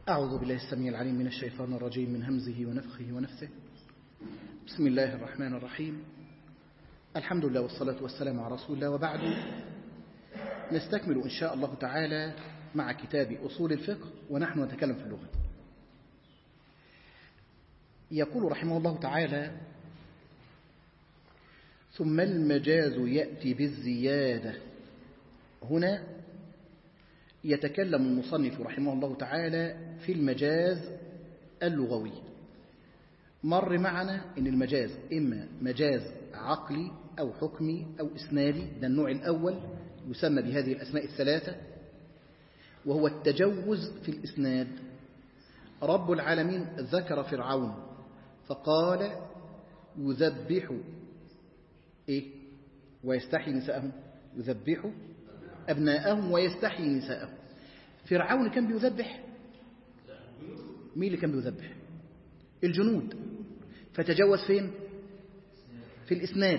أعوذ بالله السميع العليم من الشيطان الرجيم من همزه ونفخه ونفثه بسم الله الرحمن الرحيم الحمد لله والصلاة والسلام على رسول الله وبعد نستكمل إن شاء الله تعالى مع كتاب أصول الفقه ونحن نتكلم في اللغة يقول رحمه الله تعالى ثم المجاز يأتي بالزيادة هنا يتكلم المصنف رحمه الله تعالى في المجاز اللغوي مر معنا أن المجاز إما مجاز عقلي أو حكمي أو إسنادي ده النوع الأول يسمى بهذه الأسماء الثلاثة وهو التجوز في الإسناد رب العالمين ذكر فرعون فقال يذبح إيه ويستحي نساءهم يذبح أبناءهم ويستحي نساءهم فرعون كان بيذبح مين اللي كان بيذبح الجنود فتجوز فين في الإسناد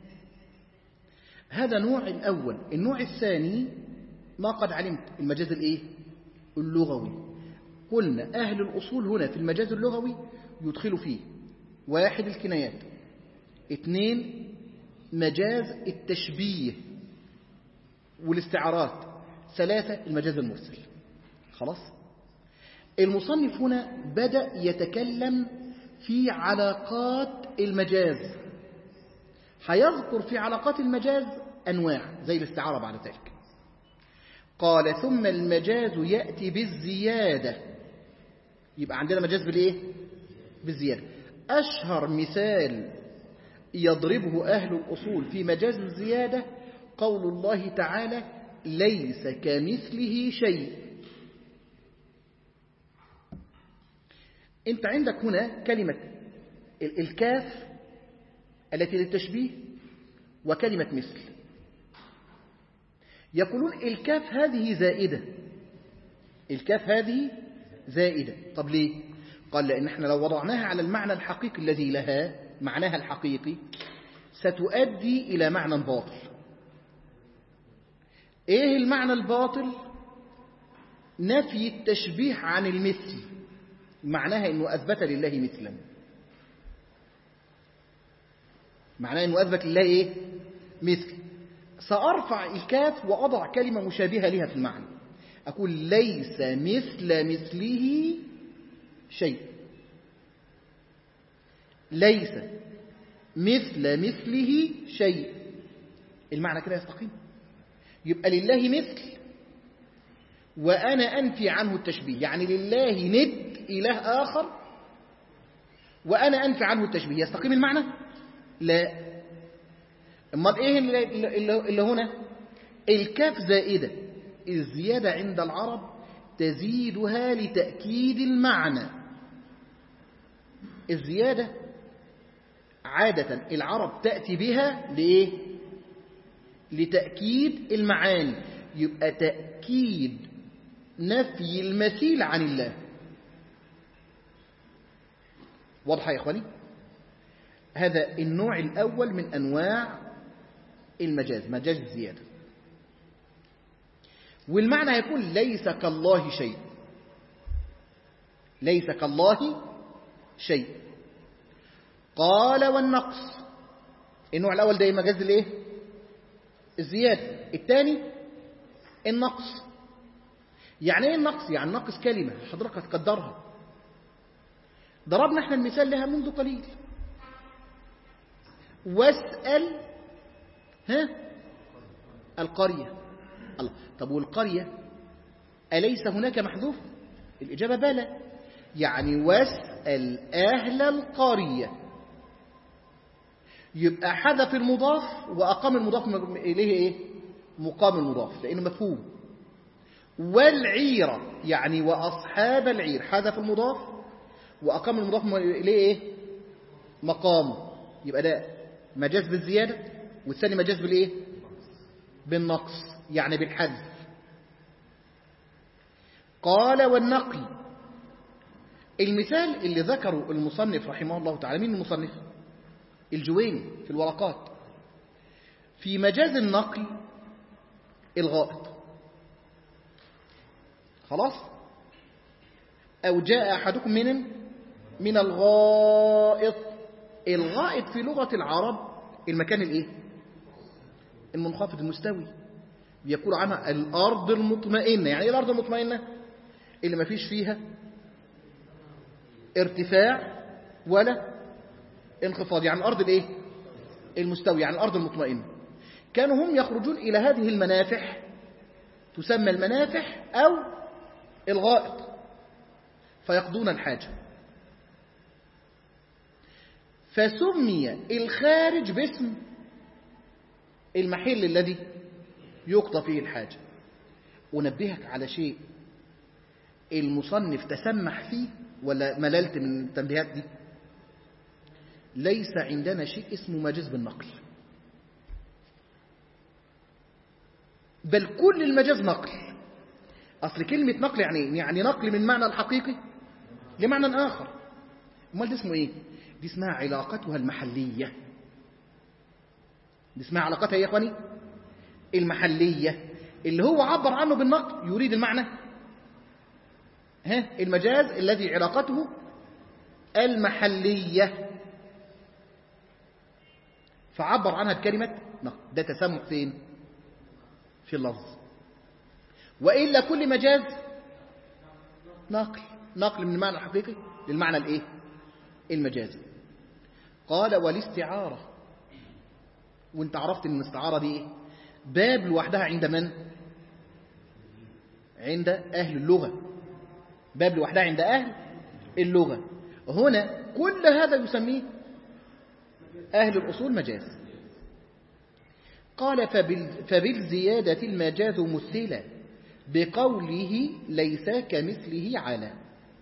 هذا نوع الأول النوع الثاني ما قد علمت المجاز الإيه اللغوي قلنا أهل الأصول هنا في المجاز اللغوي يدخلوا فيه واحد الكنايات اثنين مجاز التشبيه والاستعارات ثلاثة المجاز المرسل خلاص المصنف هنا بدأ يتكلم في علاقات المجاز هيذكر في علاقات المجاز أنواع زي الاستعارة بعد ذلك قال ثم المجاز يأتي بالزيادة يبقى عندنا مجاز بالإيه؟ بالزيادة أشهر مثال يضربه أهل الأصول في مجاز الزيادة قول الله تعالى ليس كمثله شيء انت عندك هنا كلمة الكاف التي للتشبيه وكلمة مثل يقولون الكاف هذه زائدة الكاف هذه زائدة طب ليه قال لأن احنا لو وضعناها على المعنى الحقيقي الذي لها معناها الحقيقي ستؤدي إلى معنى باطل ايه المعنى الباطل نفي التشبيه عن المثل معناها انه اثبت لله مثلا معناها انه اثبت لله ايه مثل سارفع الكاف واضع كلمه مشابهه لها في المعنى اقول ليس مثل مثله شيء ليس مثل مثله شيء المعنى كده يستقيم يبقى لله مثل وأنا أنفي عنه التشبيه يعني لله ند إله آخر وأنا أنفي عنه التشبيه يستقيم المعنى لا أمال إيه اللي هنا الكاف زائدة الزيادة عند العرب تزيدها لتأكيد المعنى الزيادة عادة العرب تأتي بها لإيه لتأكيد المعاني يبقى تأكيد نفي المثيل عن الله واضحة يا إخواني هذا النوع الأول من أنواع المجاز مجاز الزيادة والمعنى يكون ليس كالله شيء ليس كالله شيء قال والنقص النوع الأول ده مجاز الايه الزيادة الثاني النقص يعني ايه النقص يعني نقص كلمة حضرتك هتقدرها ضربنا احنا المثال لها منذ قليل واسأل ها القرية الله طب والقرية أليس هناك محذوف الإجابة بلى يعني واسأل أهل القرية يبقى حذف المضاف وأقام المضاف إليه إيه؟ مقام المضاف لأنه مفهوم والعيرة يعني وأصحاب العير حذف المضاف وأقام المضاف إليه إيه؟ مقامه يبقى ده مجاز بالزيادة والثاني مجاز بالإيه؟ بالنقص يعني بالحذف قال والنقل المثال اللي ذكره المصنف رحمه الله تعالى مين المصنف الجويني في الورقات في مجاز النقل الغائط خلاص أو جاء أحدكم من من الغائط الغائط في لغة العرب المكان الايه المنخفض المستوي يقول عنها الأرض المطمئنة يعني ايه الأرض المطمئنة اللي ما فيش فيها ارتفاع ولا انخفاض يعني الأرض الايه المستوي يعني الأرض المطمئنة كانوا هم يخرجون إلى هذه المنافح تسمى المنافح أو الغائط فيقضون الحاجة فسمي الخارج باسم المحل الذي يقضى فيه الحاجة أنبهك على شيء المصنف تسمح فيه ولا مللت من التنبيهات دي ليس عندنا شيء اسمه مجاز بالنقل بل كل المجاز نقل أصل كلمة نقل يعني إيه؟ يعني نقل من معنى الحقيقي لمعنى آخر امال ده اسمه إيه دي اسمها علاقتها المحلية دي اسمها علاقتها يا إخواني المحلية اللي هو عبر عنه بالنقل يريد المعنى ها المجاز الذي علاقته المحلية فعبر عنها بكلمة نقل ده تسمح فين في اللفظ وإلا كل مجاز نقل نقل من المعنى الحقيقي للمعنى الايه المجازي قال والاستعارة وانت عرفت ان الاستعارة دي ايه باب لوحدها عند من عند أهل اللغة باب لوحدها عند أهل اللغة هنا كل هذا يسميه أهل الأصول مجاز قال فبال فبالزيادة المجاز مثلا بقوله ليس كمثله على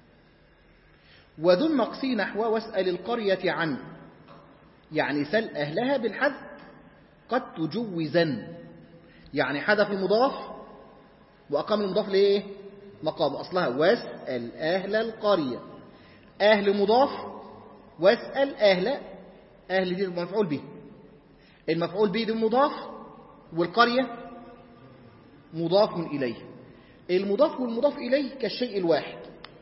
وذو النقص نحو واسأل القرية عنه يعني سل أهلها بالحذف قد تجوزا يعني حذف المضاف وأقام المضاف ليه مقام أصلها واسأل أهل القرية أهل مضاف واسأل أهل أهل دي المفعول به المفعول به دي مضاف والقرية مضاف إليه المضاف والمضاف إليه كالشيء الواحد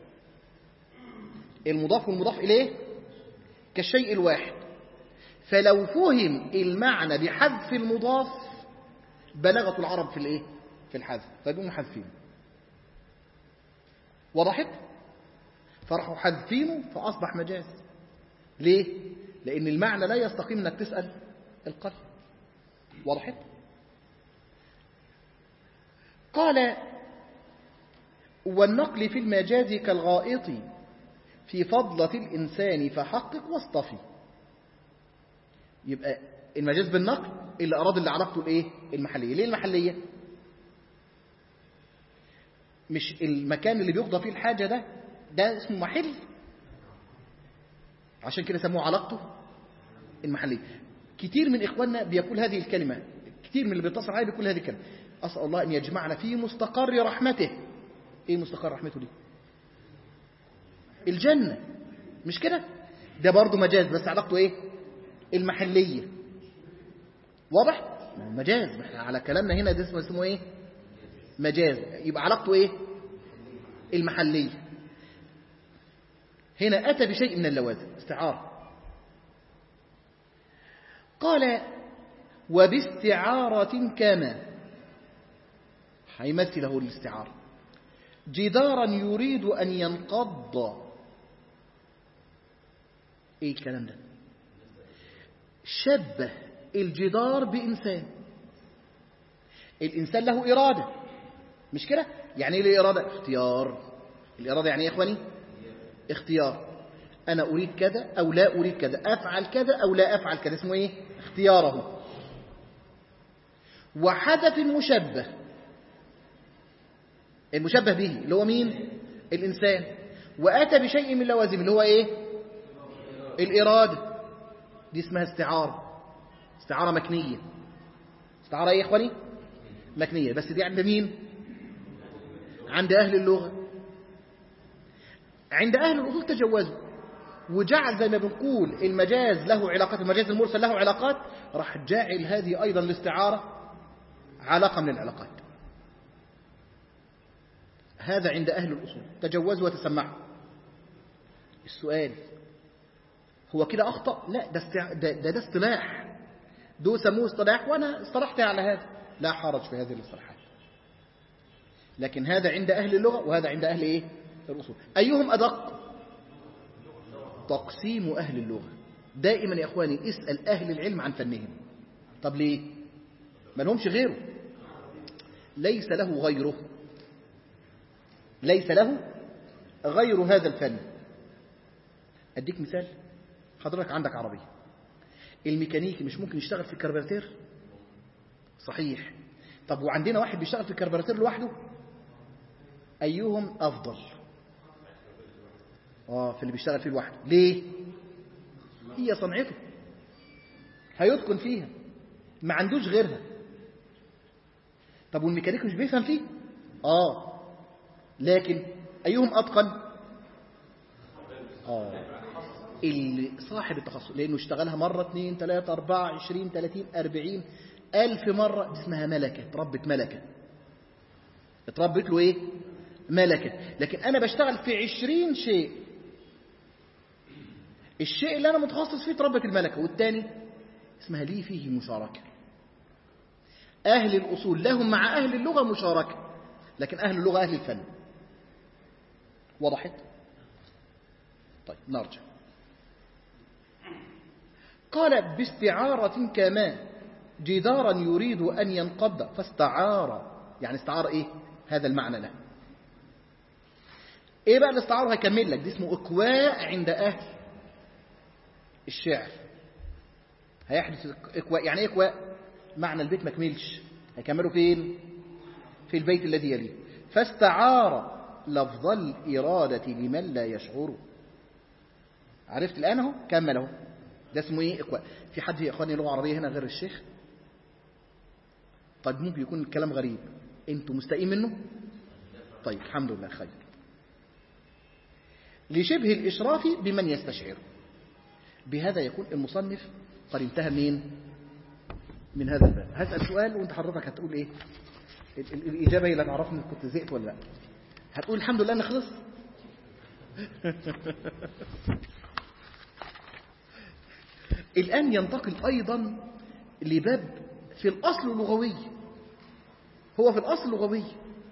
المضاف والمضاف إليه كالشيء الواحد فلو فهم المعنى بحذف المضاف بلغت العرب في الايه في الحذف فبيقوموا حذفين وضحت فراحوا حذفينه فأصبح مجاز ليه لأن المعنى لا يستقيم أنك تسأل القلب وضحت قال والنقل في المجاز كالغائط في فضلة الإنسان فحقق واصطفي يبقى المجاز بالنقل اللي أراد اللي علاقته الإيه؟ المحلية ليه المحلية؟ مش المكان اللي بيقضى فيه الحاجة ده ده اسمه محل عشان كده سموه علاقته المحلية كتير من إخواننا بيقول هذه الكلمة كتير من اللي بيتصل عليه بيقول هذه الكلمة أسأل الله أن يجمعنا في مستقر رحمته إيه مستقر رحمته دي الجنة مش كده ده برضه مجاز بس علاقته إيه المحلية واضح مجاز احنا على كلامنا هنا ده اسمه اسمه ايه مجاز يبقى علاقته ايه المحلية هنا أتى بشيء من اللوازم استعارة قال وباستعارة كما هيمثله الاستعارة جدارا يريد أن ينقض ايه الكلام ده شبه الجدار بإنسان الإنسان له إرادة مش كده يعني ايه الإرادة اختيار الإرادة يعني ايه يا إخواني اختيار أنا أريد كذا أو لا أريد كذا أفعل كذا أو لا أفعل كذا اسمه إيه اختياره وحدث المشبه المشبه به اللي هو مين الإنسان وأتى بشيء من اللوازم اللي هو إيه الإرادة دي اسمها استعارة استعارة مكنية استعارة ايه يا اخواني مكنية بس دي عند مين عند اهل اللغة عند اهل الاصول تجوزوا وجعل زي ما بنقول المجاز له علاقات المجاز المرسل له علاقات راح جاعل هذه ايضا الاستعارة علاقة من العلاقات هذا عند اهل الاصول تجوزوا وتسمعوا السؤال هو كده أخطأ لا ده, استع... ده, ده, ده اصطلاح دول سموه اصطلاح وأنا اصطلحت على هذا لا حرج في هذه الاصطلاحات لكن هذا عند أهل اللغة وهذا عند أهل إيه؟ الأصول أيهم أدق تقسيم أهل اللغة دائما يا أخواني اسأل أهل العلم عن فنهم طب ليه ما لهمش غيره ليس له غيره ليس له غير هذا الفن أديك مثال حضرتك عندك عربية الميكانيكي مش ممكن يشتغل في الكربراتير صحيح طب وعندنا واحد بيشتغل في الكربراتير لوحده أيهم أفضل آه في اللي بيشتغل فيه لوحده ليه هي صنعته هيتقن فيها ما عندوش غيرها طب والميكانيكي مش بيفهم فيه آه لكن أيهم أتقن آه اللي صاحب التخصص لأنه اشتغلها مرة اثنين ثلاثة أربعة عشرين ثلاثين أربعين ألف مرة دي اسمها ملكة اتربت ملكة اتربت له إيه ملكة لكن أنا بشتغل في عشرين شيء الشيء اللي أنا متخصص فيه اتربت الملكة والتاني اسمها لي فيه مشاركة أهل الأصول لهم مع أهل اللغة مشاركة لكن أهل اللغة أهل الفن وضحت طيب نرجع قال باستعارة كما جدارا يريد أن ينقض فاستعار يعني استعار إيه هذا المعنى له إيه بقى الاستعارة هيكمل لك دي اسمه إكواء عند أهل الشعر هيحدث إكواء يعني إيه إكواء معنى البيت ما كملش هيكملوا فين في البيت الذي يليه فاستعار لفظ الإرادة لمن لا يشعر عرفت الآن اهو كمل اهو ده اسمه ايه إكواء في حد يا اخواني لغة عربية هنا غير الشيخ طيب ممكن يكون الكلام غريب انتوا مستائين منه طيب الحمد لله خير لشبه الإشراف بمن يستشعر بهذا يكون المصنف قد انتهى من من هذا الباب هسأل سؤال وانت حضرتك هتقول ايه ال- ال- الإجابة هي اللي تعرفني كنت زهقت ولا لا هتقول الحمد لله أنا خلص الآن ينتقل أيضا لباب في الأصل لغوي هو في الأصل لغوي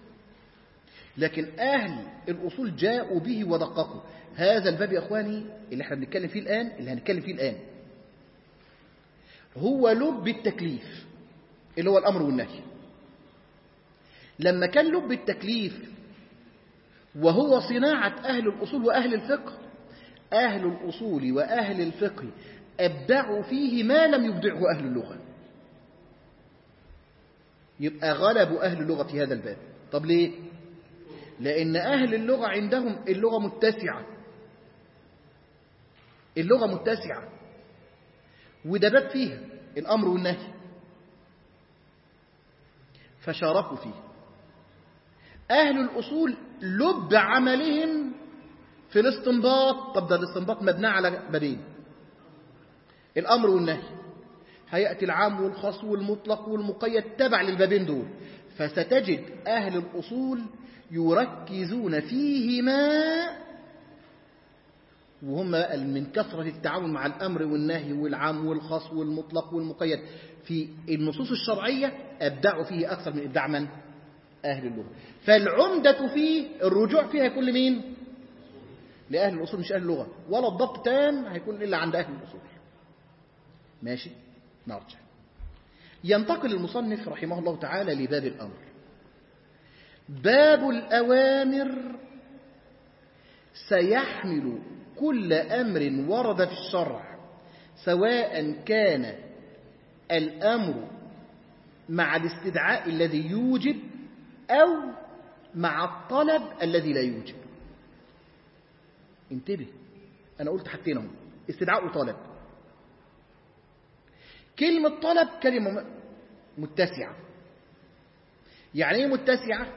لكن أهل الأصول جاءوا به ودققوا هذا الباب يا أخواني اللي احنا بنتكلم فيه الآن اللي هنتكلم فيه الآن هو لب التكليف اللي هو الأمر والنهي لما كان لب التكليف وهو صناعة أهل الأصول وأهل الفقه أهل الأصول وأهل الفقه أبدعوا فيه ما لم يبدعه أهل اللغة يبقى غلبوا أهل اللغة في هذا الباب طب ليه؟ لأن أهل اللغة عندهم اللغة متسعة اللغة متسعة وده باب فيها الأمر والنهي فشاركوا فيه أهل الأصول لب عملهم في الاستنباط طب ده الاستنباط مبنى على بابين الأمر والنهي هيأتي العام والخاص والمطلق والمقيد تبع للبابين دول فستجد أهل الأصول يركزون فيهما وهم من كثرة التعامل مع الأمر والنهي والعام والخاص والمطلق والمقيد في النصوص الشرعية أبدعوا فيه أكثر من إبداع من أهل اللغة فالعمدة فيه الرجوع فيها يكون لمين لأهل الأصول مش أهل اللغة ولا الضبط تام هيكون إلا عند أهل الأصول ماشي نرجع ينتقل المصنف رحمه الله تعالى لباب الأمر باب الأوامر سيحمل كل أمر ورد في الشرع سواء كان الأمر مع الاستدعاء الذي يوجب أو مع الطلب الذي لا يوجب انتبه أنا قلت حاجتين اهو استدعاء وطلب كلمة طلب كلمة متسعة يعني ايه متسعة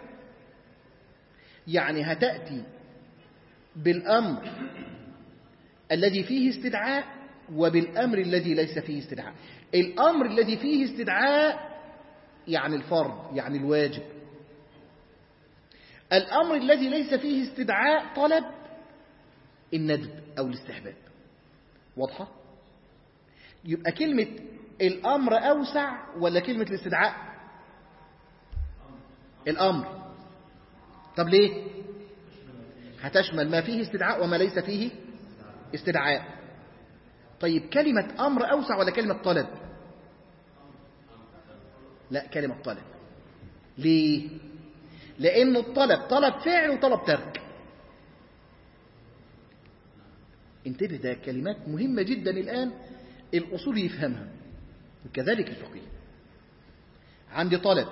يعني هتأتي بالأمر الذي فيه استدعاء وبالأمر الذي ليس فيه استدعاء الأمر الذي فيه استدعاء يعني الفرض يعني الواجب الأمر الذي ليس فيه استدعاء طلب الندب أو الاستحباب واضحة؟ يبقى كلمة الأمر أوسع ولا كلمة الاستدعاء الأمر طب ليه هتشمل ما فيه استدعاء وما ليس فيه استدعاء طيب كلمة أمر أوسع ولا كلمة طلب لا كلمة طلب ليه لأن الطلب طلب فعل وطلب ترك انتبه ده كلمات مهمة جدا الآن الأصول يفهمها وكذلك الفقيه عندي طلب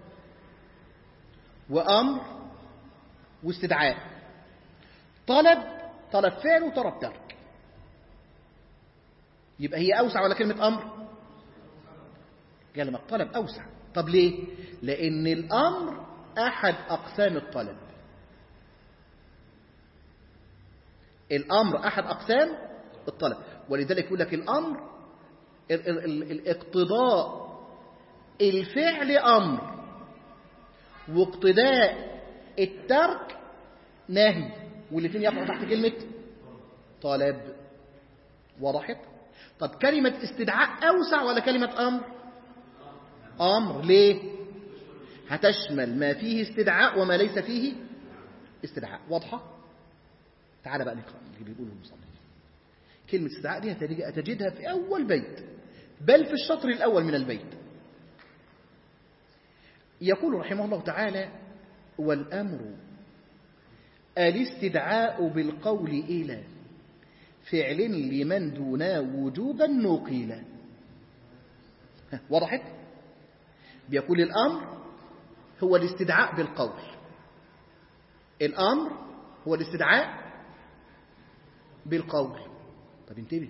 وأمر واستدعاء طلب طلب فعل وطلب ترك يبقى هي أوسع ولا كلمة أمر كلمة طلب أوسع طب ليه لأن الأمر أحد أقسام الطلب الأمر أحد أقسام الطلب ولذلك يقول لك الأمر ال ال ال الاقتضاء الفعل أمر واقتداء الترك نهي والاثنين يقعوا تحت كلمة طلب وضحت طب كلمة استدعاء أوسع ولا كلمة أمر أمر ليه هتشمل ما فيه استدعاء وما ليس فيه استدعاء واضحة تعال بقى نقرأ اللي بيقوله المصنف كلمة استدعاء دي هتجدها في أول بيت بل في الشطر الأول من البيت يقول رحمه الله تعالى والأمر الاستدعاء بالقول إلى فعل لمن دونه وجوبا نقيلا وضحت بيقول الأمر هو الاستدعاء بالقول الأمر هو الاستدعاء بالقول طب انتبه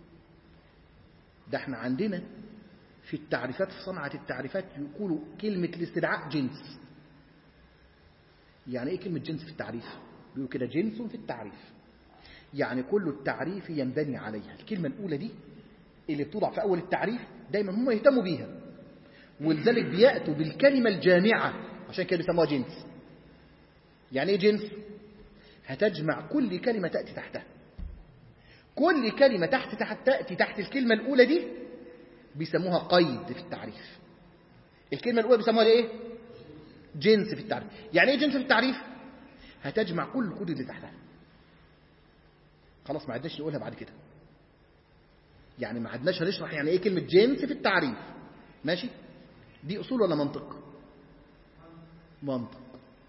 ده احنا عندنا في التعريفات في صنعة التعريفات يقولوا كلمة الاستدعاء جنس يعني ايه كلمة جنس في التعريف بيقولوا كده جنس في التعريف يعني كل التعريف ينبني عليها الكلمة الأولى دي اللي بتوضع في أول التعريف دايما هم يهتموا بيها ولذلك بيأتوا بالكلمة الجامعة عشان كده بيسموها جنس يعني ايه جنس هتجمع كل كلمة تأتي تحتها كل كلمة تحت تحت تأتي تحت الكلمة الأولى دي بيسموها قيد في التعريف الكلمة الأولى بيسموها ايه جنس في التعريف يعني ايه جنس في التعريف هتجمع كل الكود اللي تحتها خلاص ما عدناش نقولها بعد كده يعني ما عدناش هنشرح يعني ايه كلمة جنس في التعريف ماشي دي أصول ولا منطق منطق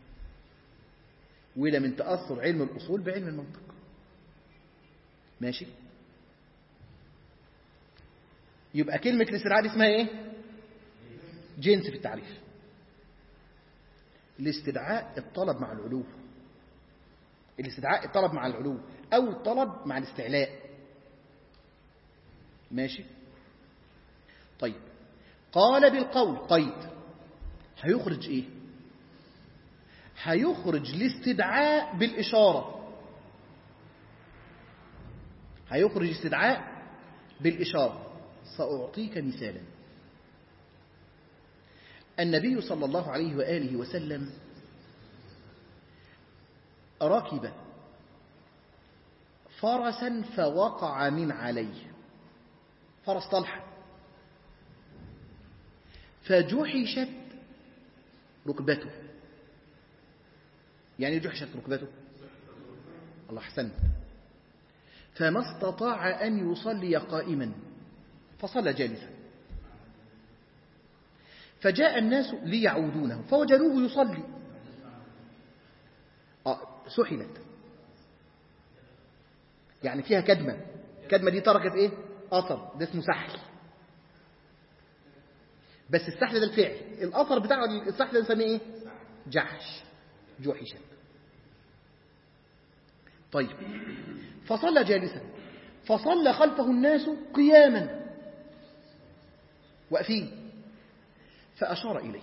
وده من تأثر علم الأصول بعلم المنطق ماشي يبقى كلمة الاستدعاء دي اسمها ايه جنس في التعريف الاستدعاء الطلب مع العلو الاستدعاء الطلب مع العلو أو الطلب مع الاستعلاء ماشي طيب قال بالقول قيد هيخرج ايه هيخرج الاستدعاء بالإشارة هيخرج استدعاء بالإشارة سأعطيك مثالا النبي صلى الله عليه وآله وسلم ركب فرسا فوقع من عليه فرس طلحة فجحشت ركبته يعني جحشت ركبته الله حسن فما استطاع أن يصلي قائما فصلى جالسا فجاء الناس ليعودونه فوجدوه يصلي آه سحلت يعني فيها كدمة كدمة دي تركت ايه أثر ده اسمه سحل بس السحل ده الفعل الأثر بتاع السحل ده نسميه ايه جحش جحشت طيب فصلى جالسا فصلى خلفه الناس قياما واقفين فأشار إليه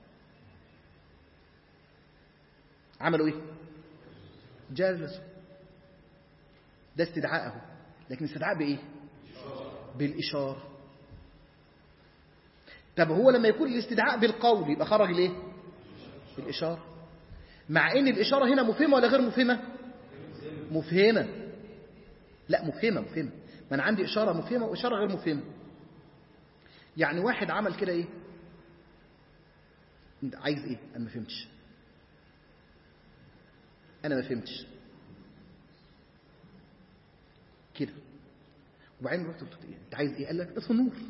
عملوا إيه جالسوا ده استدعاءه لكن استدعاء بإيه بالإشارة طب هو لما يكون الاستدعاء بالقول يبقى خرج ليه بالإشارة مع ان الإشارة هنا مفهمة ولا غير مفهمة مفهمة لا مفهمة مفهمة ما أنا عندي إشارة مفهمة وإشارة غير مفهمة يعني واحد عمل كده إيه أنت عايز إيه أنا ما فهمتش أنا ما فهمتش كده وبعدين رحت قلت إيه أنت عايز إيه قال لك اطفي النور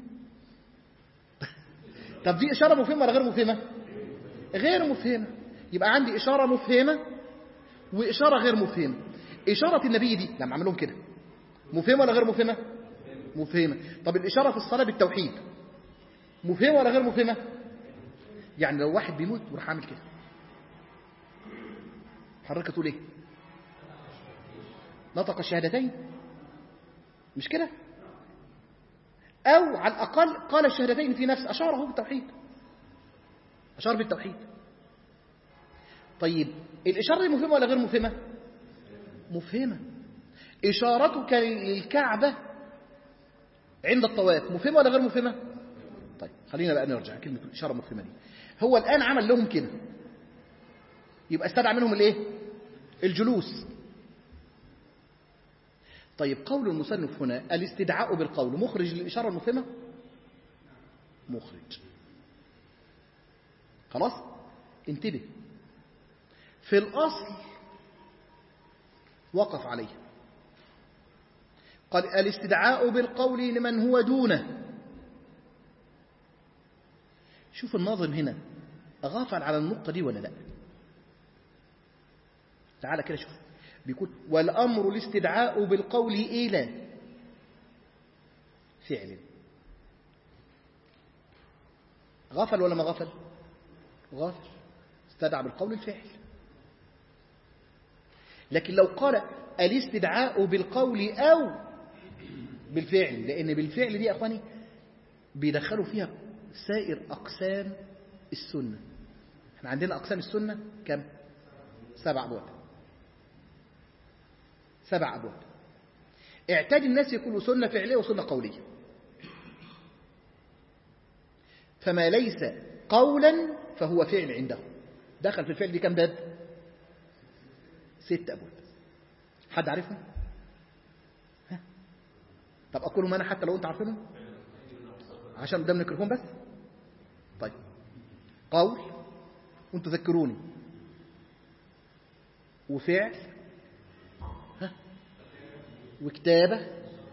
طب دي إشارة مفهمة ولا غير مفهمة غير مفهمة يبقى عندي إشارة مفهمة وإشارة غير مفهمة إشارة النبي دي لما عملهم كده مفهمة ولا غير مفهمة مفهمة طب الإشارة في الصلاة بالتوحيد مفهمة ولا غير مفهمة يعني لو واحد بيموت وراح عامل كده حضرتك تقول ايه نطق الشهادتين مش كده أو على الأقل قال الشهادتين في نفس أشاره بالتوحيد أشار بالتوحيد طيب الإشارة دي مفهمة ولا غير مفهمة مفهمة إشارتك للكعبة عند الطواف مفهمة ولا غير مفهمة طيب خلينا بقى نرجع كلمة الإشارة مفهمة دي هو الآن عمل لهم كده يبقى استدعى منهم الايه الجلوس طيب قول المصنف هنا الاستدعاء بالقول مخرج للإشارة المفهمة مخرج خلاص انتبه في الأصل وقف عليه قال الاستدعاء بالقول لمن هو دونه شوف الناظم هنا غافل على النقطة دي ولا لا تعالى كده شوف بيقول والأمر الاستدعاء بالقول إلى فعل غفل ولا ما غفل غافل استدعى بالقول الفعل لكن لو قال الاستدعاء بالقول أو بالفعل لأن بالفعل دي يا أخواني بيدخلوا فيها سائر أقسام السنة احنا عندنا أقسام السنة كم سبع أبواب سبع أبواب اعتاد الناس يقولوا سنة فعلية وسنة قولية فما ليس قولا فهو فعل عنده دخل في الفعل دي كم باب ست أبواب حد عارفهم ها؟ طب أقولهم أنا حتى لو أنت عارفينهم عشان قدام الميكروفون بس طيب قول وانتوا ذكروني وفعل ها وكتابة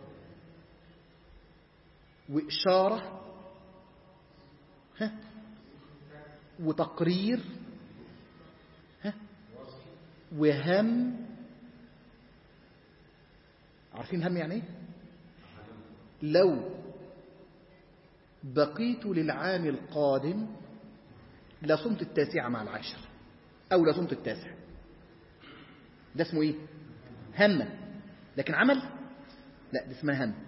وإشارة ها وتقرير ها وهم عارفين هم يعني ايه لو بقيت للعام القادم لصمت التاسعة مع العاشر أو لصمت التاسع ده اسمه إيه هم لكن عمل لا ده اسمها هم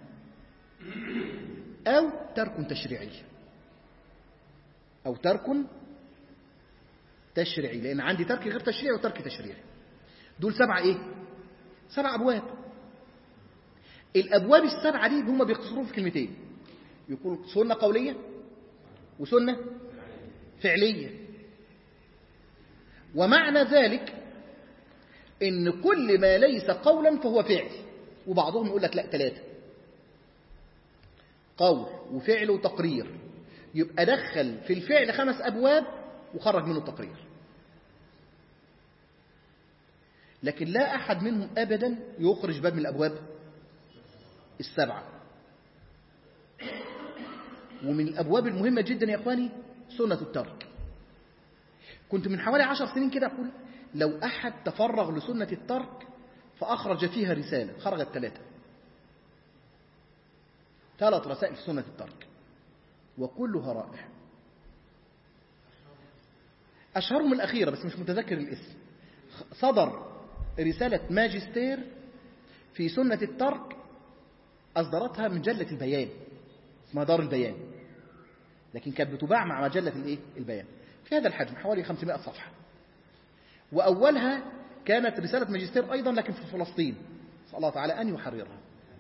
أو ترك تشريعي أو ترك تشريعي لأن عندي ترك غير تشريعي وترك تشريعي دول سبعة إيه سبع أبواب الأبواب السبعة دي هم بيختصرون في كلمتين يقول سنة قولية وسنة فعلية ومعنى ذلك ان كل ما ليس قولا فهو فعل وبعضهم يقول لك لا ثلاثة قول وفعل وتقرير يبقى دخل في الفعل خمس أبواب وخرج منه التقرير لكن لا أحد منهم أبدا يخرج باب من الأبواب السبعة ومن الأبواب المهمة جدا يا أخواني سنة الترك كنت من حوالي عشر سنين كده أقول لو أحد تفرغ لسنة الترك فأخرج فيها رسالة خرجت ثلاثة ثلاث رسائل في سنة الترك وكلها رائع أشهرهم الأخيرة بس مش متذكر الاسم صدر رسالة ماجستير في سنة الترك أصدرتها مجلة البيان اسمها دار البيان لكن كانت بتباع مع مجلة الايه البيان في هذا الحجم حوالي 500 صفحة وأولها كانت رسالة ماجستير أيضا لكن في فلسطين نسأل الله تعالى أن يحررها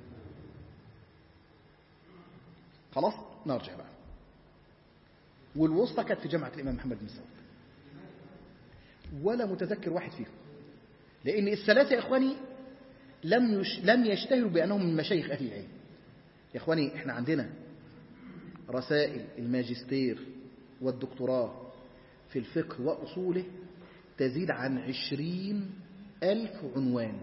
خلاص نرجع بقى والوسطى كانت في جامعة الإمام محمد بن سعود ولا متذكر واحد فيهم لأن الثلاثة يا إخواني لم يش لم يشتهروا بأنهم من مشايخ أهل العلم يا إخواني إحنا عندنا رسائل الماجستير والدكتوراه في الفقه وأصوله تزيد عن عشرين ألف عنوان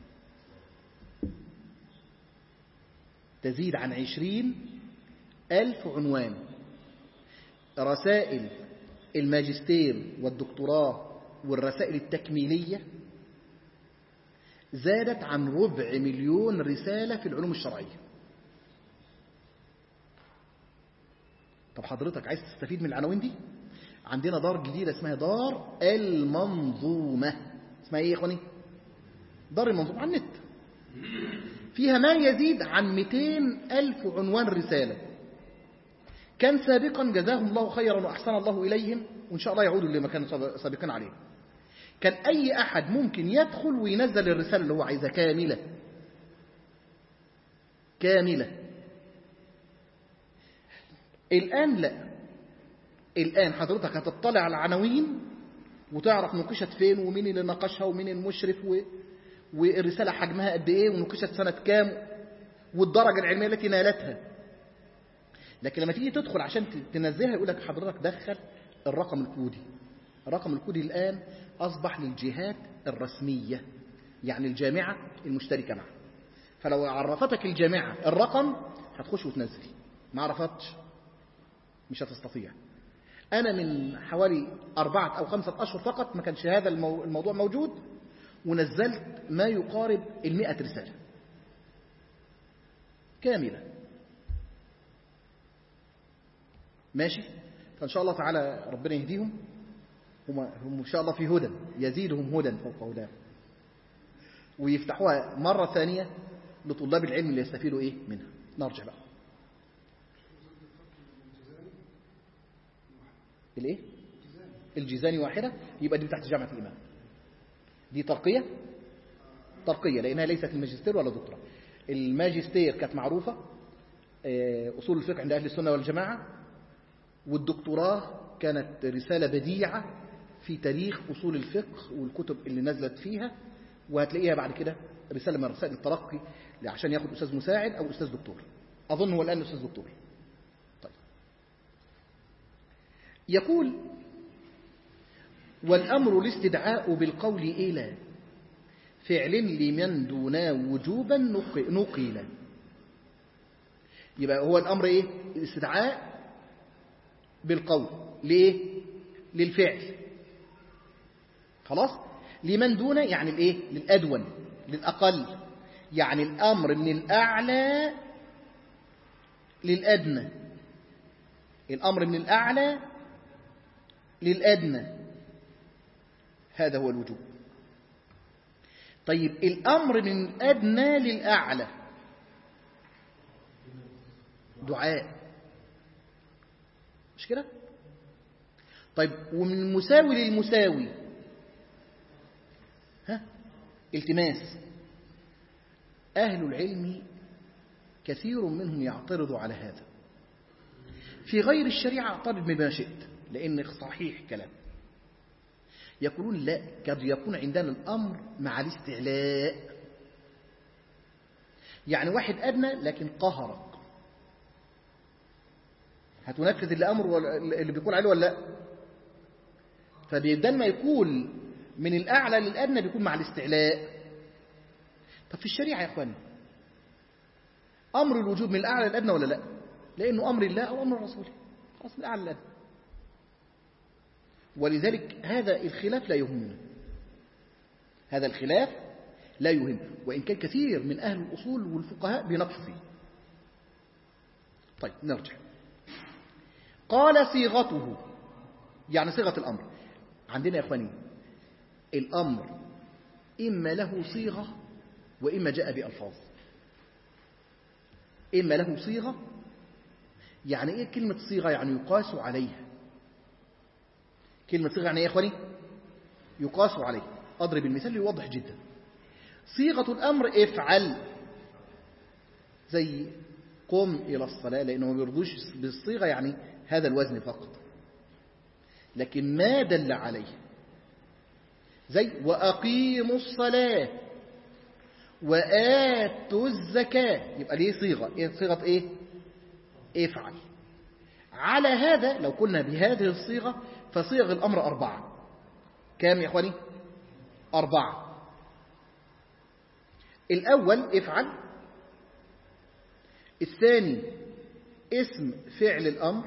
تزيد عن عشرين ألف عنوان رسائل الماجستير والدكتوراه والرسائل التكميلية زادت عن ربع مليون رسالة في العلوم الشرعية طب حضرتك عايز تستفيد من العناوين دي عندنا دار جديدة اسمها دار المنظومة اسمها ايه يا اخواني دار المنظومة على النت فيها ما يزيد عن 200 ألف عنوان رسالة كان سابقا جزاهم الله خيرا وأحسن الله إليهم وإن شاء الله يعودوا لما كانوا سابقين عليه كان أي أحد ممكن يدخل وينزل الرسالة اللي هو عايزها كاملة كاملة الآن لا الآن حضرتك هتطلع على العناوين وتعرف نقشت فين ومين اللي ناقشها ومين المشرف و... والرسالة حجمها قد إيه ونقشت سنة كام والدرجة العلمية التي نالتها لكن لما تيجي تدخل عشان تنزلها يقول لك حضرتك دخل الرقم الكودي الرقم الكودي الآن أصبح للجهات الرسمية يعني الجامعة المشتركة معها فلو عرفتك الجامعة الرقم هتخش وتنزل ما عرفتش مش هتستطيع أنا من حوالي أربعة أو خمسة أشهر فقط ما كانش هذا الموضوع موجود ونزلت ما يقارب المئة رسالة كاملة ماشي فإن شاء الله تعالى ربنا يهديهم هم, هم إن شاء الله في هدى يزيدهم هدى فوق هدى ويفتحوها مرة ثانية لطلاب العلم اللي يستفيدوا إيه منها نرجع بقى الايه الجيزاني واحدة يبقى دي تحت جامعة الإمام دي ترقية ترقية لأنها ليست الماجستير ولا دكتوراه الماجستير كانت معروفة أصول الفقه عند أهل السنة والجماعة والدكتوراه كانت رسالة بديعة في تاريخ أصول الفقه والكتب اللي نزلت فيها وهتلاقيها بعد كده رسالة من رسائل الترقي عشان ياخد أستاذ مساعد أو أستاذ دكتور أظن هو الآن أستاذ دكتور طيب يقول والأمر الاستدعاء بالقول إلى فعل لمن دونا وجوبا نقيلا يبقى هو الأمر إيه الاستدعاء بالقول ليه للفعل خلاص لمن دون يعني الايه للأدون للأقل يعني الأمر من الأعلى للأدنى الأمر من الأعلى للأدنى هذا هو الوجوب طيب الأمر من الأدنى للأعلى دعاء مش كده طيب ومن المساوي للمساوي ها التماس أهل العلم كثير منهم يعترض على هذا في غير الشريعة اعترض بما شئت لأن صحيح كلام يقولون لا قد يكون عندنا الأمر مع الاستعلاء يعني واحد أدنى لكن قهرك هتنفذ اللي أمر اللي بيقول عليه ولا لا فبيبدل ما يكون من الأعلى للأدنى بيكون مع الاستعلاء طب في الشريعة يا أخواني أمر الوجود من الأعلى للأدنى ولا لا لأنه أمر الله أو أمر رسوله خلاص من الأعلى للأدنى ولذلك هذا الخلاف لا يهمنا هذا الخلاف لا يهم وإن كان كثير من أهل الأصول والفقهاء بيناقشوا فيه طيب نرجع قال صيغته يعني صيغة الأمر عندنا يا إخواني الأمر إما له صيغة وإما جاء بألفاظ إما له صيغة يعني إيه كلمة صيغة يعني يقاس عليها كلمة صيغة يعني إيه يا إخواني يقاس عليه أضرب المثال ليوضح جدا صيغة الأمر افعل زي قم إلى الصلاة لأنه ما بيرضوش بالصيغة يعني هذا الوزن فقط لكن ما دل عليه زي وأقيموا الصلاة وآتوا الزكاة يبقى ليه صيغة إيه صيغة إيه افعل على هذا لو كنا بهذه الصيغة فصيغ الأمر أربعة كام يا إخواني أربعة الأول افعل الثاني اسم فعل الأمر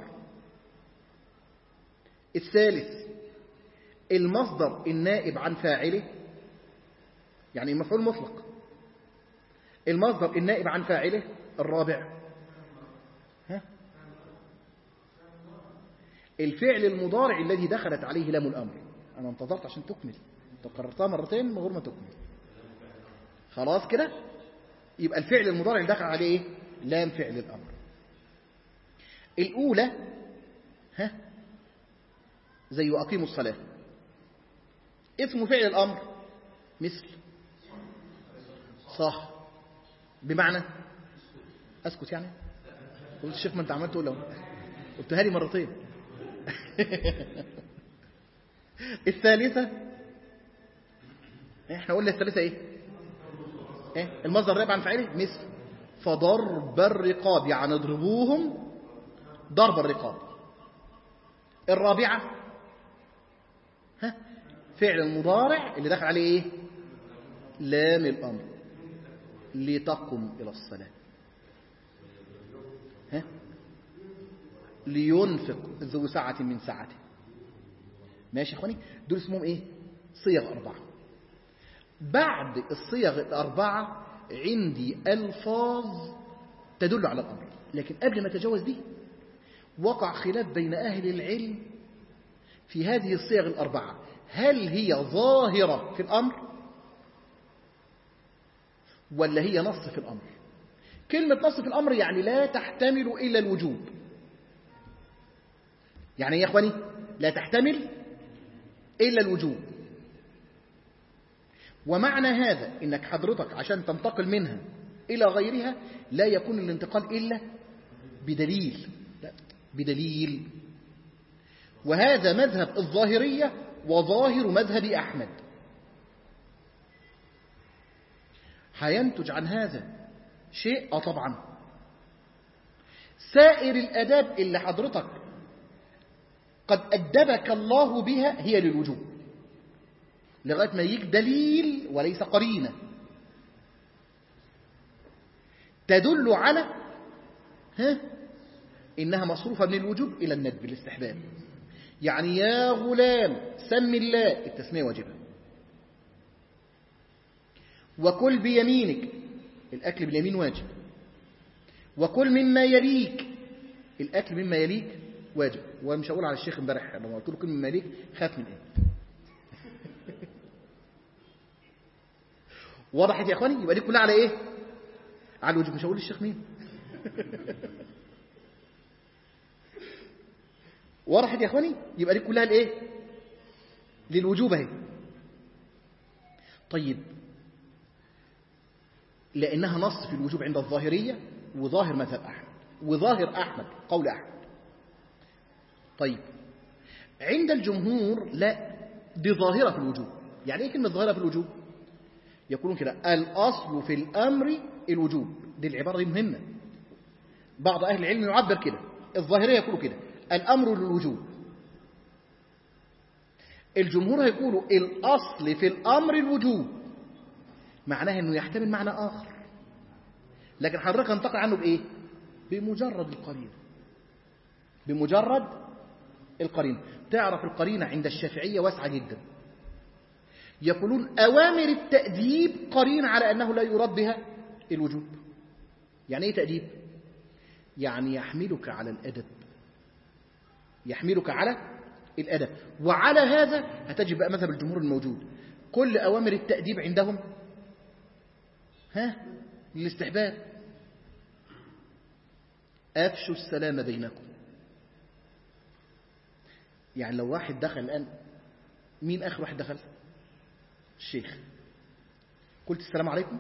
الثالث المصدر النائب عن فاعله يعني المفعول مطلق المصدر النائب عن فاعله الرابع ها؟ الفعل المضارع الذي دخلت عليه لام الأمر أنا انتظرت عشان تكمل تكررتها مرتين من غير ما تكمل خلاص كده يبقى الفعل المضارع اللي دخل عليه ايه لام فعل الأمر الأولى ها زي وأقيموا الصلاة اسم فعل الأمر مثل صح بمعنى أسكت يعني قلت الشيخ ما أنت عملت تقول له قلتها لي مرتين الثالثة احنا قلنا الثالثة ايه ايه المصدر الرابع عن فعله مثل فضرب الرقاب يعني اضربوهم ضرب الرقاب الرابعة ها فعل المضارع اللي دخل عليه ايه لام الامر لتقم الى الصلاة ها لينفق ذو سعة من سعته ماشي يا اخواني دول اسمهم ايه صيغ اربعه بعد الصيغ الاربعه عندي الفاظ تدل على الامر لكن قبل ما اتجاوز دي وقع خلاف بين اهل العلم في هذه الصيغ الاربعه هل هي ظاهره في الامر ولا هي نص في الامر كلمه نص في الامر يعني لا تحتمل الا الوجوب يعني ايه يا اخواني لا تحتمل إلا الوجوب ومعنى هذا إنك حضرتك عشان تنتقل منها إلى غيرها لا يكون الانتقال إلا بدليل لا بدليل وهذا مذهب الظاهرية وظاهر مذهب أحمد هينتج عن هذا شيء آه طبعا سائر الأداب اللي حضرتك قد أدبك الله بها هي للوجوب لغاية ما يجيك دليل وليس قرينة تدل على ها إنها مصروفة من الوجوب إلى الندب الاستحباب يعني يا غلام سم الله التسمية واجبة وكل بيمينك الأكل باليمين واجب وكل مما يليك الأكل مما يليك واجب ومش هقول على الشيخ امبارح لما قلت له كلمه مالك خاف من ايه وضحت يا اخواني يبقى دي كلها على ايه على الوجوب مش هقول للشيخ مين وضحت يا اخواني يبقى دي كلها لايه للوجوب اهي طيب لانها نص في الوجوب عند الظاهريه وظاهر مذهب احمد وظاهر احمد قول احمد طيب عند الجمهور لا دي ظاهرة في الوجوب يعني ايه كلمة ظاهرة في الوجوب يقولون كده الأصل في الأمر الوجوب دي العبارة دي مهمة بعض أهل العلم يعبر كده الظاهرية يقولوا كده الأمر للوجوب الجمهور هيقولوا الأصل في الأمر الوجوب معناها أنه يحتمل معنى آخر لكن حضرتك انتقل عنه بإيه بمجرد القرينة بمجرد القرينة تعرف القرينة عند الشافعية واسعة جدا يقولون أوامر التأديب قرينة على أنه لا يراد بها الوجوب يعني إيه تأديب؟ يعني يحملك على الأدب يحملك على الأدب وعلى هذا هتجد بقى مذهب الجمهور الموجود كل أوامر التأديب عندهم ها للاستحباب أفشوا السلام بينكم يعني لو واحد دخل الآن مين آخر واحد دخل الشيخ قلت السلام عليكم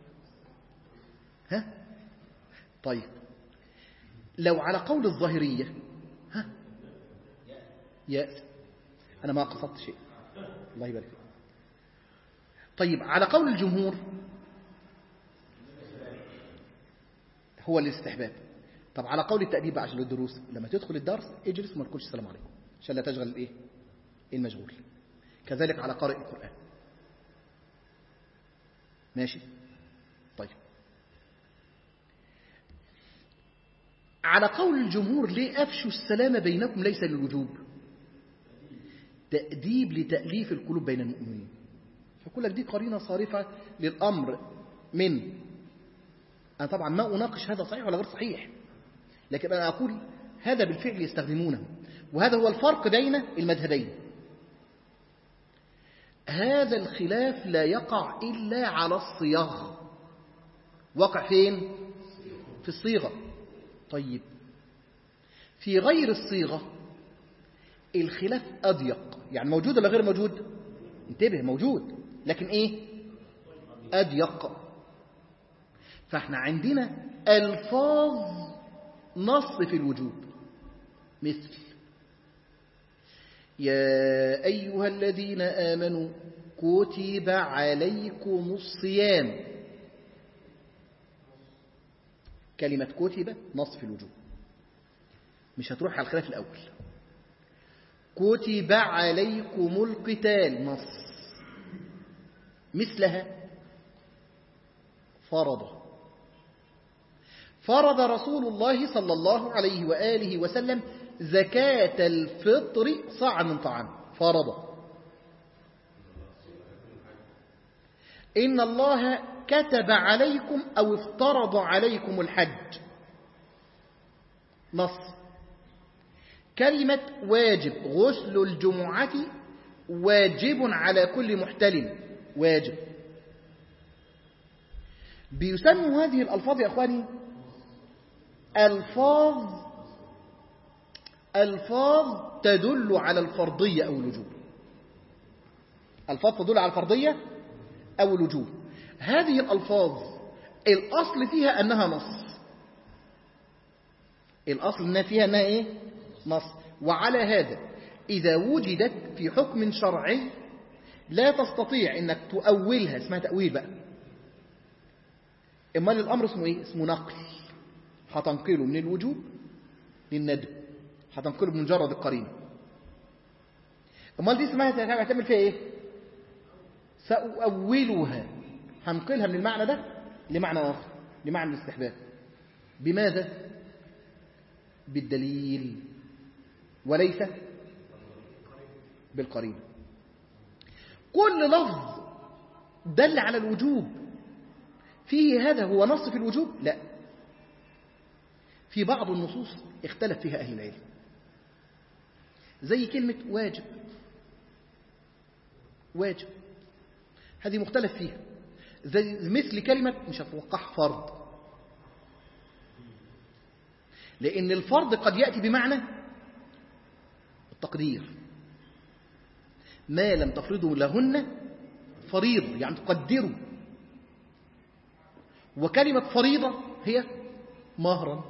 ها طيب لو على قول الظاهرية ها يأس أنا ما قصدت شيء الله يبارك فيك طيب على قول الجمهور هو الاستحباب طب على قول التأديب بقى عشان الدروس لما تدخل الدرس اجلس وما تقولش السلام عليكم عشان لا تشغل الايه المشغول كذلك على قارئ القرآن ماشي طيب على قول الجمهور ليه أفشوا السلام بينكم ليس للوجوب تأديب لتأليف القلوب بين المؤمنين فكل لك دي قرينة صارفة للأمر من أنا طبعا ما أناقش هذا صحيح ولا غير صحيح لكن أنا أقول هذا بالفعل يستخدمونه وهذا هو الفرق بين المذهبين هذا الخلاف لا يقع إلا على الصياغ وقع فين؟ في الصيغة طيب في غير الصيغة الخلاف أضيق يعني موجود ولا غير موجود انتبه موجود لكن ايه أضيق فاحنا عندنا ألفاظ نص في الوجوب مثل يا أيها الذين آمنوا كتب عليكم الصيام كلمة كتب نص في الوجوب مش هتروح على الخلاف الأول كتب عليكم القتال نص مثلها فرض فرض رسول الله صلى الله عليه وآله وسلم زكاة الفطر صاع من طعام فرض إن الله كتب عليكم أو افترض عليكم الحج نص كلمة واجب غسل الجمعة واجب على كل محتلم واجب بيسموا هذه الألفاظ يا أخواني ألفاظ ألفاظ تدل على الفرضية أو الوجوب ألفاظ تدل على الفرضية أو الوجوب هذه الألفاظ الأصل فيها أنها نص الأصل أنها فيها أنها إيه؟ نص وعلى هذا إذا وجدت في حكم شرعي لا تستطيع أنك تؤولها اسمها تأويل بقى إما الأمر اسمه إيه؟ اسمه نقل هتنقله من الوجوب للندب هتنقله بمجرد القرينة امال دي اسمها هتعمل فيها ايه سأؤولها هنقلها من المعنى ده لمعنى آخر لمعنى الاستحباب بماذا بالدليل وليس بالقرينة كل لفظ دل على الوجوب فيه هذا هو نص في الوجوب لا في بعض النصوص اختلف فيها أهل العلم زي كلمة واجب واجب هذه مختلف فيها زي مثل كلمة مش هتوقعها فرض لأن الفرض قد يأتي بمعنى التقدير ما لم تفرضوا لهن فريض يعني تقدروا وكلمة فريضة هي مهرا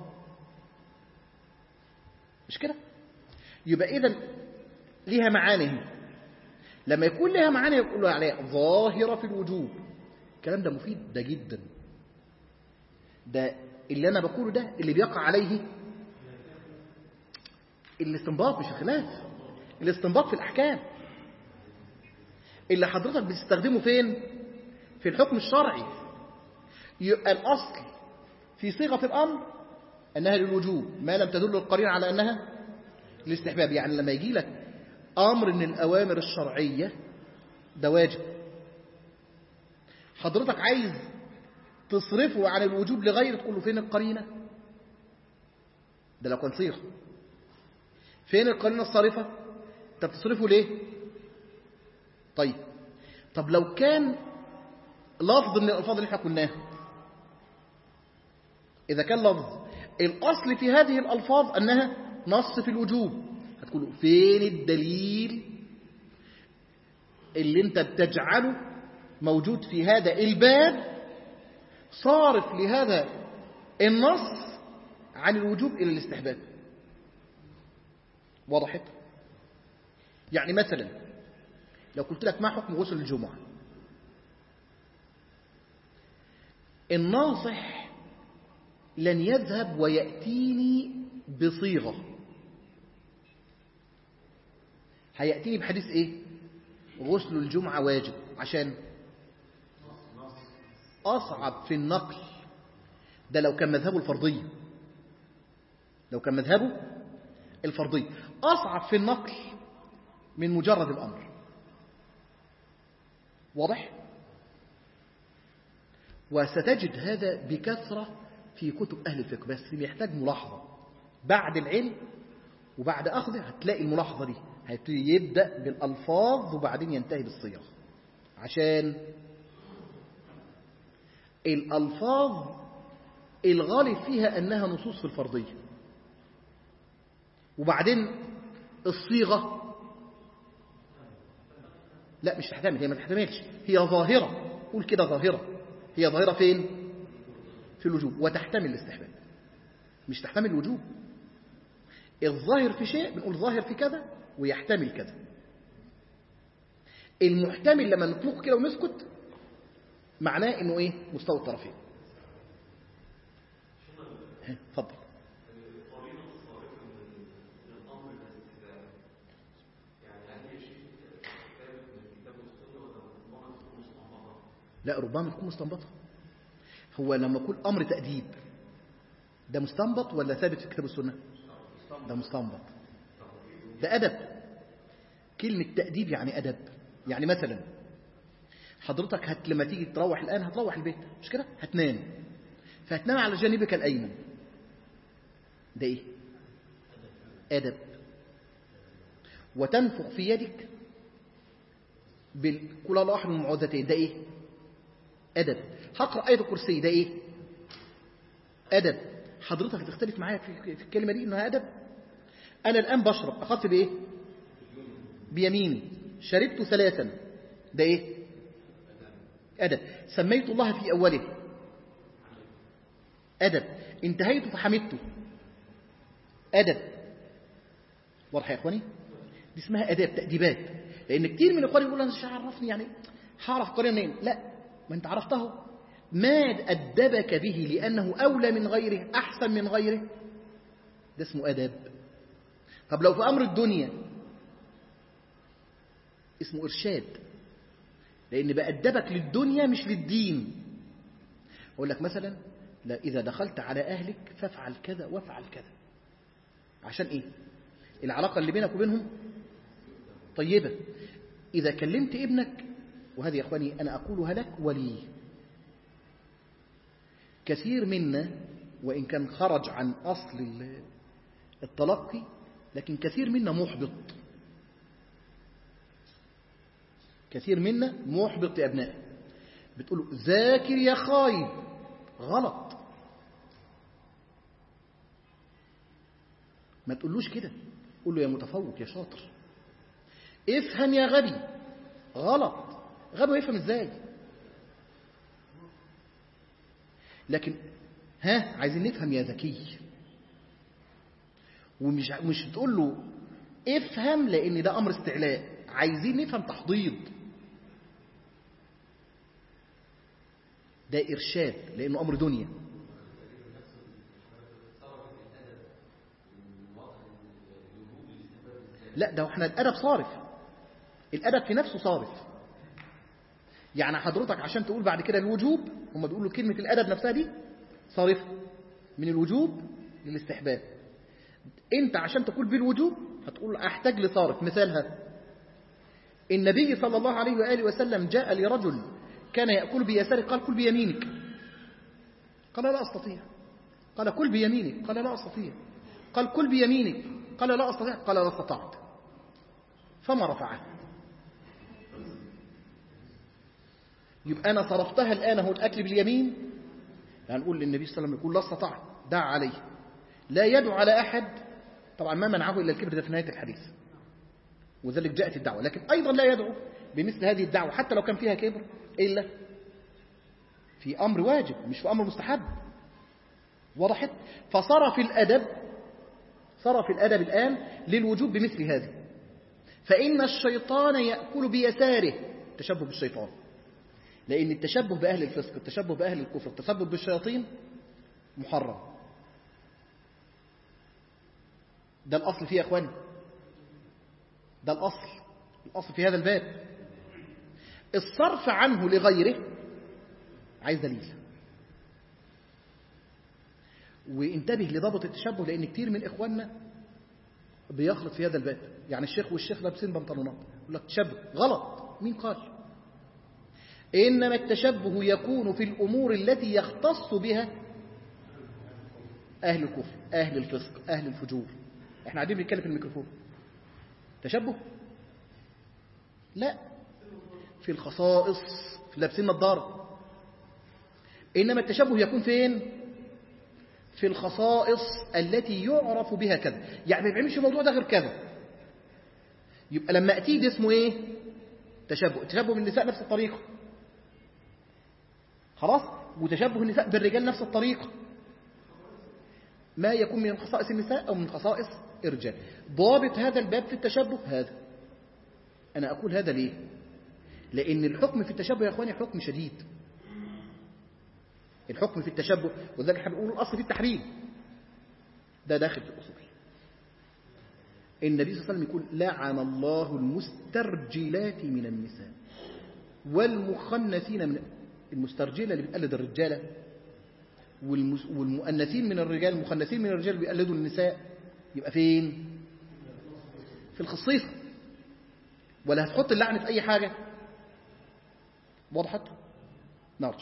مش كده يبقى إذا ليها معاني لما يكون لها معاني يقول عليها ظاهرة في الوجوب الكلام ده مفيد ده جدا ده اللي أنا بقوله ده اللي بيقع عليه الاستنباط مش الخلاف الاستنباط في الأحكام اللي حضرتك بتستخدمه فين في الحكم الشرعي يبقى الأصل في صيغة الأمر أنها للوجوب ما لم تدل القرينة على أنها الاستحباب يعني لما يجي لك أمر من الأوامر الشرعية ده واجب حضرتك عايز تصرفه عن الوجوب لغير تقول له فين القرينة ده لو كان صيغ فين القرينة الصارفة انت بتصرفه ليه طيب طب لو كان لفظ من الألفاظ اللي احنا قلناها إذا كان لفظ الأصل في هذه الألفاظ أنها نص في الوجوب هتقولوا فين الدليل اللي انت بتجعله موجود في هذا الباب صارف لهذا النص عن الوجوب إلى الاستحباب وضحت يعني مثلا لو قلت لك ما حكم غسل الجمعة الناصح لن يذهب ويأتيني بصيغة هيأتيني بحديث ايه غسل الجمعة واجب عشان أصعب في النقل ده لو كان مذهبه الفرضية لو كان مذهبه الفرضية أصعب في النقل من مجرد الأمر واضح؟ وستجد هذا بكثرة في كتب أهل الفقه بس يحتاج ملاحظة بعد العلم وبعد أخذه هتلاقي الملاحظة دي هيبتدي يبدأ بالألفاظ وبعدين ينتهي بالصيغ عشان الألفاظ الغالب فيها أنها نصوص في الفرضية وبعدين الصيغة لا مش تحتمل هي ما تحتملش هي ظاهرة قول كده ظاهرة هي ظاهرة فين في الوجوب وتحتمل الاستحباب مش تحتمل الوجوب الظاهر في شيء بنقول ظاهر في كذا ويحتمل كذا المحتمل لما نطلق كده ونسكت معناه انه ايه مستوى الطرفين اتفضل لا ربما تكون مستنبطة هو لما أقول أمر تأديب ده مستنبط ولا ثابت في كتاب السنة ده مستنبط ده أدب كلمة تأديب يعني أدب يعني مثلا حضرتك هت لما تيجي تروح الآن هتروح البيت مش كده هتنام فهتنام على جانبك الأيمن ده إيه أدب وتنفخ في يدك بالكل الله أحد من المعوذتين ده إيه أدب هقرأ آية الكرسي ده إيه أدب حضرتك تختلف معايا في في الكلمة دي إنها أدب أنا الآن بشرب أخذت بإيه بيميني شربت ثلاثا ده إيه أدب سميت الله في أوله أدب انتهيت فحمدته أدب واضح يا إخواني دي اسمها أداب تأديبات لأن كتير من الإخوان يقول أنا مش عرفني يعني هعرف قرية منين لا ما أنت عرفته ما أدبك به لأنه أولى من غيره أحسن من غيره ده اسمه أدب طب لو في أمر الدنيا اسمه إرشاد لأن بأدبك للدنيا مش للدين أقول لك مثلا لا إذا دخلت على أهلك فافعل كذا وافعل كذا عشان إيه العلاقة اللي بينك وبينهم طيبة إذا كلمت ابنك وهذه يا أخواني أنا أقولها لك ولي كثير منا وإن كان خرج عن أصل التلقي لكن كثير منا محبط كثير منا محبط يا أبناء بتقول ذاكر يا خايب غلط ما تقولوش كده قول له يا متفوق يا شاطر افهم يا غبي غلط غبي يفهم ازاي لكن ها عايزين نفهم يا ذكي ومش مش بتقول له افهم لان ده امر استعلاء عايزين نفهم تحضيض ده ارشاد لانه امر دنيا لا ده احنا الادب صارف الادب في نفسه صارف يعني حضرتك عشان تقول بعد كده الوجوب هم بيقولوا كلمة الأدب نفسها دي صارف من الوجوب للاستحباب انت عشان تقول بالوجوب هتقول احتاج لصارف مثالها النبي صلى الله عليه وآله وسلم جاء لرجل كان يأكل بيساره قال كل بيمينك قال لا أستطيع قال كل بيمينك قال لا أستطيع قال كل بيمينك قال لا أستطيع قال لا استطعت فما رفعه يبقى أنا صرفتها الآن هو الأكل باليمين هنقول للنبي صلى الله عليه وسلم يقول لا استطاع دع عليه لا يدعو على أحد طبعا ما منعه إلا الكبر ده في نهاية الحديث وذلك جاءت الدعوة لكن أيضا لا يدعو بمثل هذه الدعوة حتى لو كان فيها كبر إلا في أمر واجب مش في أمر مستحب وضحت فصرف الأدب صرف الأدب الآن للوجوب بمثل هذه فإن الشيطان يأكل بيساره تشبه بالشيطان لأن التشبه بأهل الفسق التشبه بأهل الكفر التشبه بالشياطين محرم ده الأصل فيه يا أخواني ده الأصل الأصل في هذا الباب الصرف عنه لغيره عايز دليل وانتبه لضبط التشبه لأن كتير من إخواننا بيخلط في هذا الباب يعني الشيخ والشيخ لابسين بنطلونات يقول لك تشبه غلط مين قال إنما التشبه يكون في الأمور التي يختص بها أهل الكفر أهل الفسق أهل الفجور احنا قاعدين بنتكلم في الميكروفون تشبه لا في الخصائص في لابسين نظاره انما التشبه يكون فين في الخصائص التي يعرف بها كذا يعني ما بيعملش الموضوع ده غير كذا يبقى لما اتيه ده اسمه ايه تشبه تشبه بالنساء نفس الطريقه خلاص وتشبه النساء بالرجال نفس الطريقه ما يكون من خصائص النساء او من خصائص الرجال ضابط هذا الباب في التشبه هذا انا اقول هذا ليه لان الحكم في التشبه يا اخواني حكم شديد الحكم في التشبه وذلك احنا بنقول الاصل في التحريم ده داخل في الاصول النبي صلى الله عليه وسلم يقول لعن الله المسترجلات من النساء والمخنثين من المسترجله اللي بتقلد الرجاله والمس... والمؤنثين من الرجال المخنثين من الرجال بيقلدوا النساء يبقى فين في الخصيصه ولا هتحط اللعنه في اي حاجه وضحت نرجع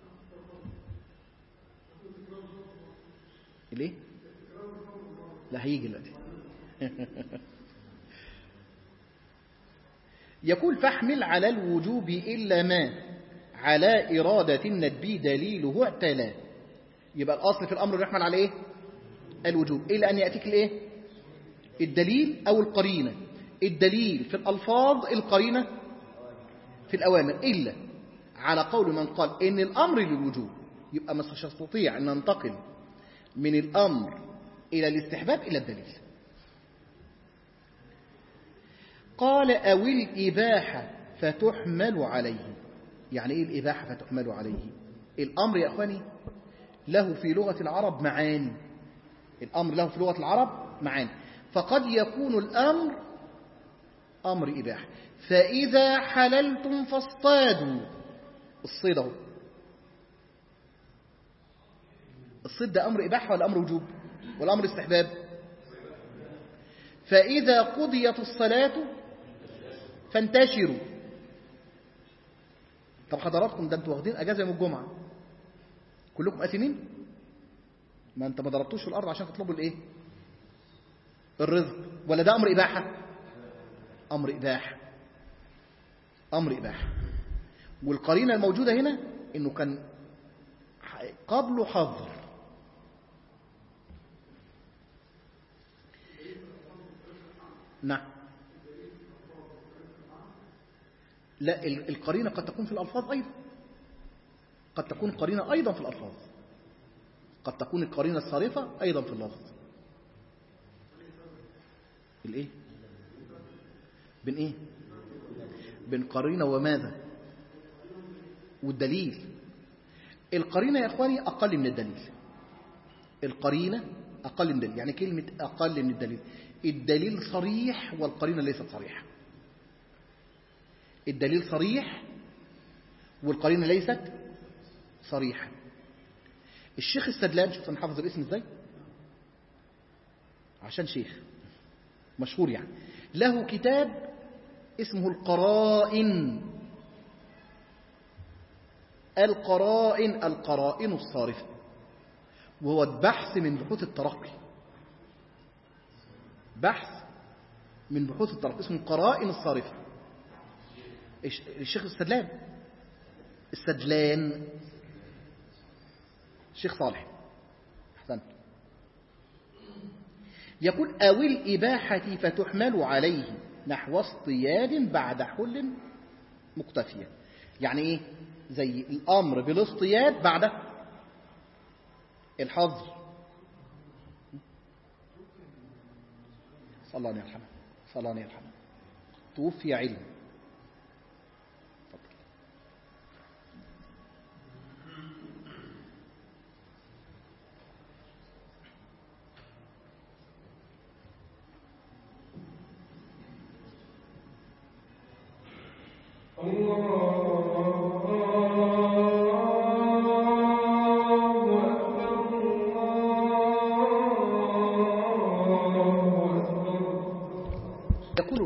ليه لا هيجي دلوقتي يقول فاحمل على الوجوب إلا ما على إرادة الندب دليله اعتلى يبقى الأصل في الأمر يحمل على إيه الوجوب إلا أن يأتيك الإيه الدليل أو القرينة الدليل في الألفاظ القرينة في الأوامر إلا على قول من قال إن الأمر للوجوب يبقى مش نستطيع أن ننتقل من الأمر إلى الاستحباب إلى الدليل قال أو الإباحة فتحمل عليه يعني إيه الإباحة فتحمل عليه الأمر يا أخواني له في لغة العرب معاني الأمر له في لغة العرب معاني فقد يكون الأمر أمر إباحة فإذا حللتم فاصطادوا الصيد اهو الصيد ده أمر إباحة ولا أمر وجوب ولا أمر استحباب فإذا قضيت الصلاة فانتشروا طب حضراتكم ده انتوا واخدين أجازة يوم الجمعة كلكم آثمين ما انت ما ضربتوش في الأرض عشان تطلبوا الإيه الرزق ولا ده أمر إباحة أمر إباحة أمر إباحة والقرينة الموجودة هنا إنه كان قبله حظر نعم لا القرينة قد تكون في الألفاظ أيضا قد تكون قرينة أيضا في الألفاظ قد تكون القرينة الصارفة أيضا في اللفظ الإيه بين إيه بين قرينة وماذا والدليل القرينة يا إخواني أقل من الدليل القرينة أقل من الدليل يعني كلمة أقل من الدليل الدليل صريح والقرينة ليست صريحة الدليل صريح والقرينة ليست صريحة الشيخ السدلان شوف أنا حافظ الاسم ازاي عشان شيخ مشهور يعني له كتاب اسمه القرائن القرائن القرائن الصارفة وهو البحث من بحوث الترقي بحث من بحوث الترقي اسمه القرائن الصارفة الشيخ السدلان السدلان الشيخ صالح أحسنت يقول أو الإباحة فتحمل عليه نحو اصطياد بعد حل مقتفية يعني إيه زي الأمر بالاصطياد بعد الحظر صلى الله عليه يرحمه صلى الله عليه يرحمه توفي علم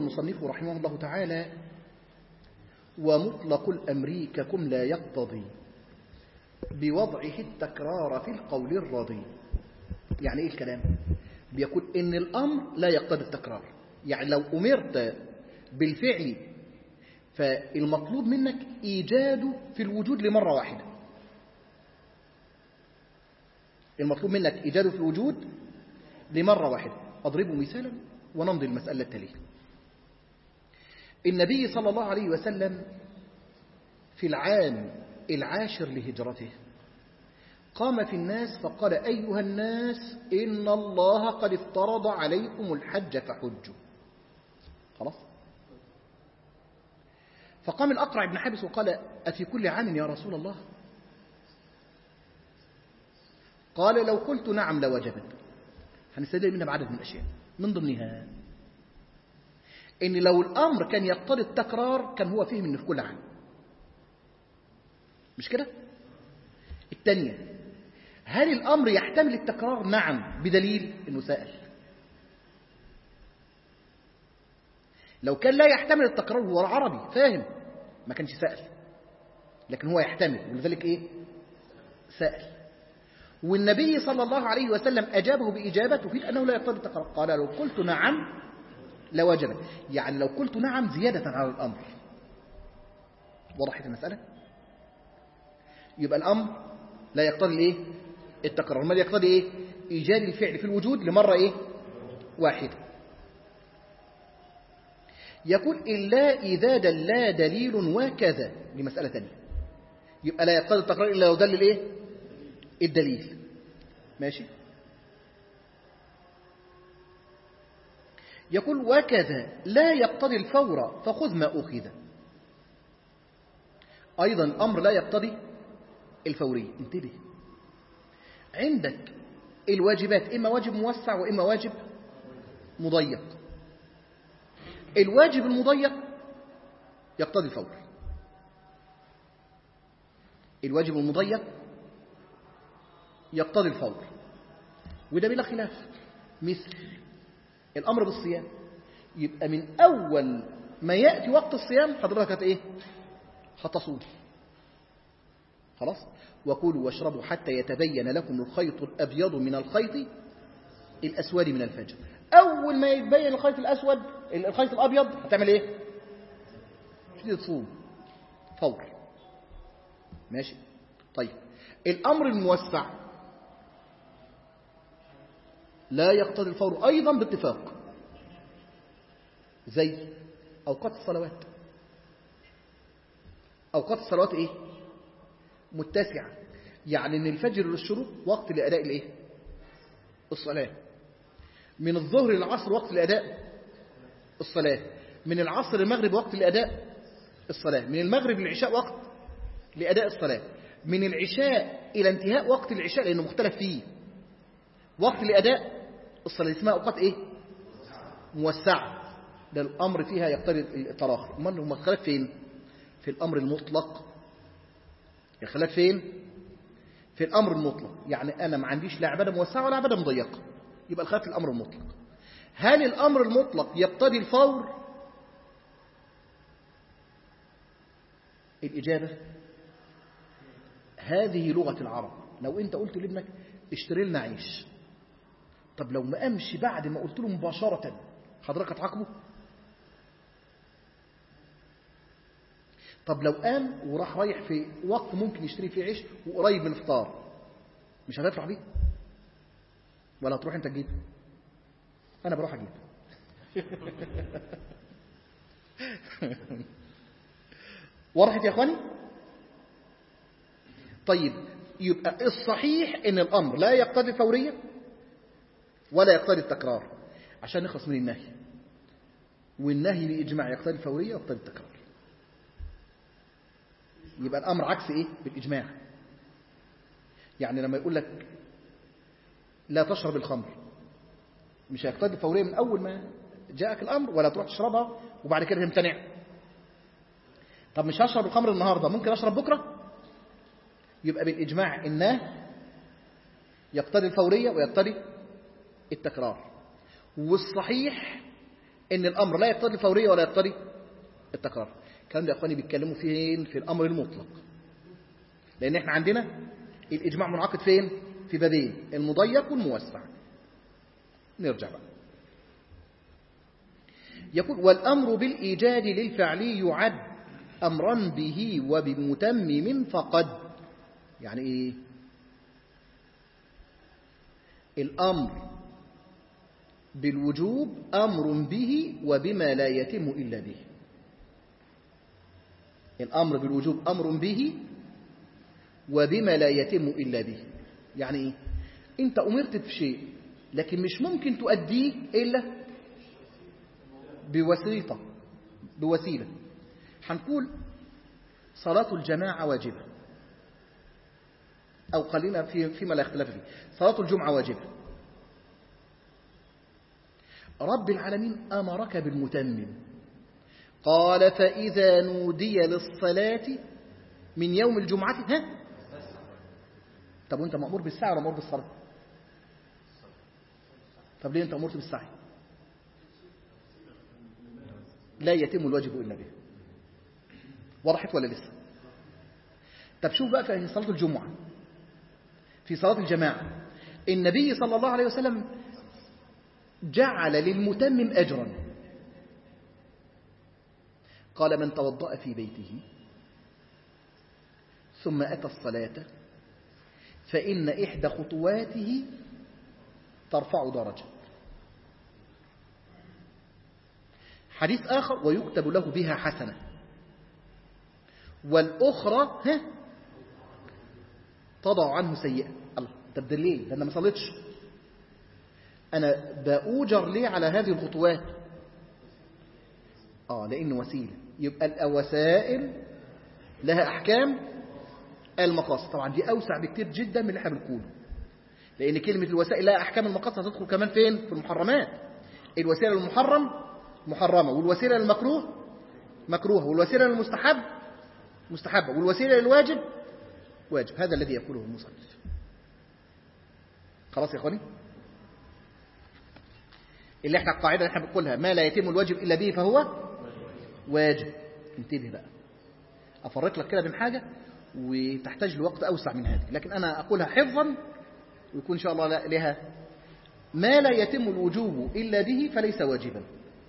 المصنف رحمه الله تعالى ومطلق الأمريككم لا يقتضي بوضعه التكرار في القول الرضي يعني إيه الكلام بيقول إن الأمر لا يقتضي التكرار يعني لو أمرت بالفعل فالمطلوب منك إيجاده في الوجود لمرة واحدة المطلوب منك إيجاده في الوجود لمرة واحدة أضربه مثالا ونمضي المسألة التالية النبي صلى الله عليه وسلم في العام العاشر لهجرته قام في الناس فقال أيها الناس إن الله قد افترض عليكم الحج فحجوا خلاص فقام الأقرع بن حابس وقال أفي كل عام يا رسول الله قال لو قلت نعم لوجبت هنستدل منها بعدد من الأشياء من ضمنها إن لو الأمر كان يقتضي التكرار كان هو فهم إنه في كل عام مش كده الثانية هل الأمر يحتمل التكرار نعم بدليل إنه سأل لو كان لا يحتمل التكرار هو عربي فاهم ما كانش سأل لكن هو يحتمل ولذلك إيه سأل والنبي صلى الله عليه وسلم أجابه بإجابة تفيد أنه لا يقتضي التكرار قال لو قلت نعم لوجبت يعني لو قلت نعم زيادة على الأمر وضحت المسألة يبقى الأمر لا يقتضي الايه التكرار ما يقتضي ايه ايجاد الفعل في الوجود لمره ايه واحده يقول الا اذا دل دليل وكذا دي مساله ثانيه يبقى لا يقتضي التكرار الا لو دل الايه الدليل ماشي يقول وكذا لا يقتضي الفور فخذ ما أخذ أيضا الأمر لا يقتضي الفورية انتبه عندك الواجبات إما واجب موسع وإما واجب مضيق الواجب المضيق يقتضي الفور الواجب المضيق يقتضي الفور وده بلا خلاف مثل الأمر بالصيام يبقى من أول ما يأتي وقت الصيام حضرتك هت إيه هتصوم خلاص وكلوا واشربوا حتى يتبين لكم الخيط الأبيض من الخيط الأسود من الفجر أول ما يتبين الخيط الأسود الخيط الأبيض هتعمل إيه تبتدي تصوم فور ماشي طيب الأمر الموسع لا يقتضي الفور أيضا باتفاق زي أوقات الصلوات أوقات الصلوات إيه متسعة يعني من الفجر للشروق وقت لأداء الإيه الصلاة من الظهر للعصر وقت لأداء الصلاة من العصر للمغرب وقت لأداء الصلاة من المغرب للعشاء وقت لأداء الصلاة من العشاء إلى انتهاء وقت العشاء لأنه مختلف فيه وقت لأداء الصلاة اسمها أوقات إيه موسعة ده الأمر فيها يقتضي التراخي أمال هم الخلاف فين في الأمر المطلق الخلاف فين في الأمر المطلق يعني أنا ما عنديش لا عبادة موسعة ولا عبادة مضيقة يبقى الخلاف في الأمر المطلق هل الأمر المطلق يقتضي الفور الإجابة هذه لغة العرب لو أنت قلت لابنك اشتري لنا عيش طب لو ما أمشي بعد ما قلت له مباشرة حضرتك هتعاقبه طب لو قام وراح رايح في وقت ممكن يشتري فيه عيش وقريب من الفطار مش هتفرح بيه ولا هتروح انت تجيب انا بروح اجيب وضحت يا اخواني طيب يبقى الصحيح ان الامر لا يقتضي الفوريه ولا يقتضي التكرار عشان نخلص من النهي والنهي باجماع يقتضي الفوريه ويقتضي التكرار يبقى الامر عكس ايه بالاجماع يعني لما يقول لك لا تشرب الخمر مش هيقتضي الفوريه من اول ما جاءك الامر ولا تروح تشربها وبعد كده تمتنع طب مش هشرب الخمر النهارده ممكن اشرب بكره يبقى بالاجماع النهي يقتضي الفوريه ويقتضي التكرار والصحيح ان الامر لا يقتضي الفوريه ولا يقتضي التكرار الكلام ده يا اخواني بيتكلموا فين في الامر المطلق لان احنا عندنا الاجماع منعقد فين في بابين المضيق والموسع نرجع بقى يقول والامر بالايجاد للفعلي يعد امرا به وبمتمم فقد يعني ايه الامر بالوجوب امر به وبما لا يتم الا به الامر بالوجوب امر به وبما لا يتم الا به يعني ايه انت امرت بشيء لكن مش ممكن تؤديه الا بوسيطه بوسيله هنقول صلاه الجماعه واجبه او خلينا في فيما لا اختلاف فيه صلاه الجمعه واجبه رب العالمين امرك بالمتمم قال فاذا نودي للصلاه من يوم الجمعه ها طب وانت مأمور بالسعي ولا مأمور بالصلاة طب ليه انت أمرت بالسعي لا يتم الواجب إلا به وضحت ولا لسه طب شوف بقى في صلاة الجمعة في صلاة الجماعة النبي صلى الله عليه وسلم جعل للمتمم أجرا قال من توضأ في بيته ثم أتى الصلاة فإن إحدى خطواته ترفع درجة حديث آخر ويكتب له بها حسنة والأخرى ها تضع عنه سيئة الله طب ده ليه؟ ده أنا ما صليتش أنا بأوجر ليه على هذه الخطوات آه لأنه وسيلة يبقى الوسائل لها أحكام المقاصد طبعا دي أوسع بكتير جدا من اللي احنا بنقوله لأن كلمة الوسائل لها أحكام المقاصد هتدخل كمان فين في المحرمات الوسيلة للمحرم محرمة والوسيلة للمكروه مكروه والوسيلة للمستحب مستحبة والوسيلة للواجب واجب هذا الذي يقوله المصنف خلاص يا اخواني اللي احنا القاعدة اللي احنا بنقولها ما لا يتم الواجب إلا به فهو واجب انتبه بقى أفرق لك كده بين حاجة وتحتاج لوقت أوسع من هذه لكن أنا أقولها حفظا ويكون إن شاء الله لها ما لا يتم الوجوب إلا به فليس واجبا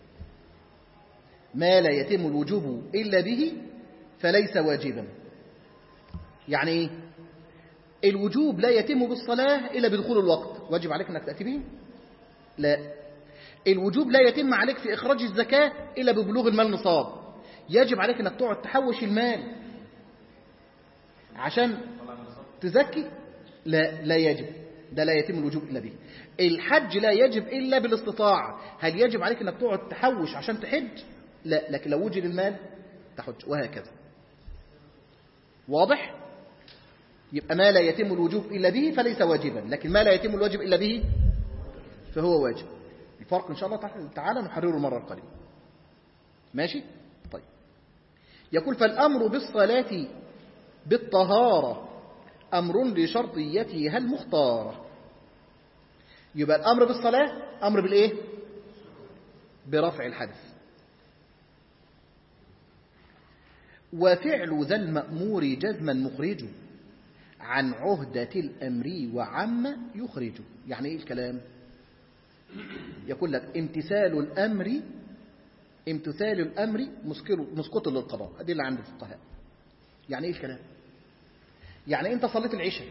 ما لا يتم الوجوب إلا به فليس واجبا يعني إيه الوجوب لا يتم بالصلاة إلا بدخول الوقت واجب عليك أنك تأتي به لا الوجوب لا يتم عليك في إخراج الزكاة إلا ببلوغ المال نصاب يجب عليك أنك تقعد تحوش المال عشان تزكي لا لا يجب ده لا يتم الوجوب إلا به الحج لا يجب إلا بالاستطاعة هل يجب عليك أنك تقعد تحوش عشان تحج لا لكن لو وجد المال تحج وهكذا واضح يبقى ما لا يتم الوجوب إلا به فليس واجبا لكن ما لا يتم الواجب إلا به فهو واجب الفرق إن شاء الله تعالى نحرره المرة القادمة ماشي طيب يقول فالأمر بالصلاة بالطهارة أمر لشرطيتها المختارة يبقى الأمر بالصلاة أمر بالإيه برفع الحدث وفعل ذا المأمور جزما مخرج عن عهدة الأمر وعم يخرج يعني إيه الكلام يقول لك امتثال الأمر امتثال الأمر مسقط للقضاء هذه اللي عند الفقهاء يعني إيه الكلام يعني أنت صليت العشاء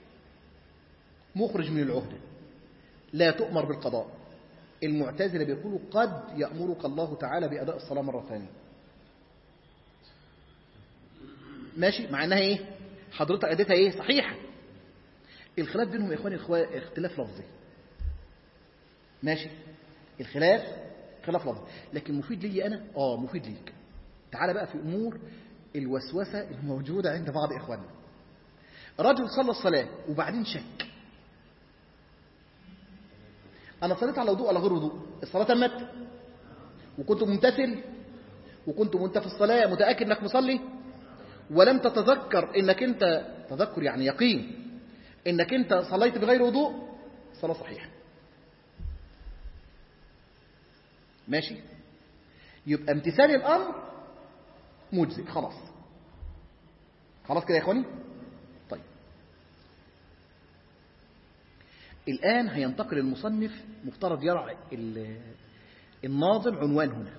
مخرج من العهدة لا تؤمر بالقضاء المعتزلة بيقولوا قد يأمرك الله تعالى بأداء الصلاة مرة ثانية ماشي مع انها ايه حضرتك اديتها ايه صحيحه الخلاف بينهم يا اخواني اختلاف لفظي ماشي الخلاف خلاف لفظي لكن مفيد لي انا اه مفيد ليك تعال بقى في امور الوسوسه الموجوده عند بعض اخواننا رجل صلى الصلاه وبعدين شك انا صليت على وضوء ولا غير وضوء الصلاه تمت وكنت ممتثل وكنت وانت في الصلاه متاكد انك مصلي ولم تتذكر انك انت تذكر يعني يقين انك انت صليت بغير وضوء صلاة صحيحة ماشي يبقى امتثال الأمر مجزئ خلاص خلاص كده يا إخواني طيب الآن هينتقل المصنف مفترض يرى الناظم عنوان هنا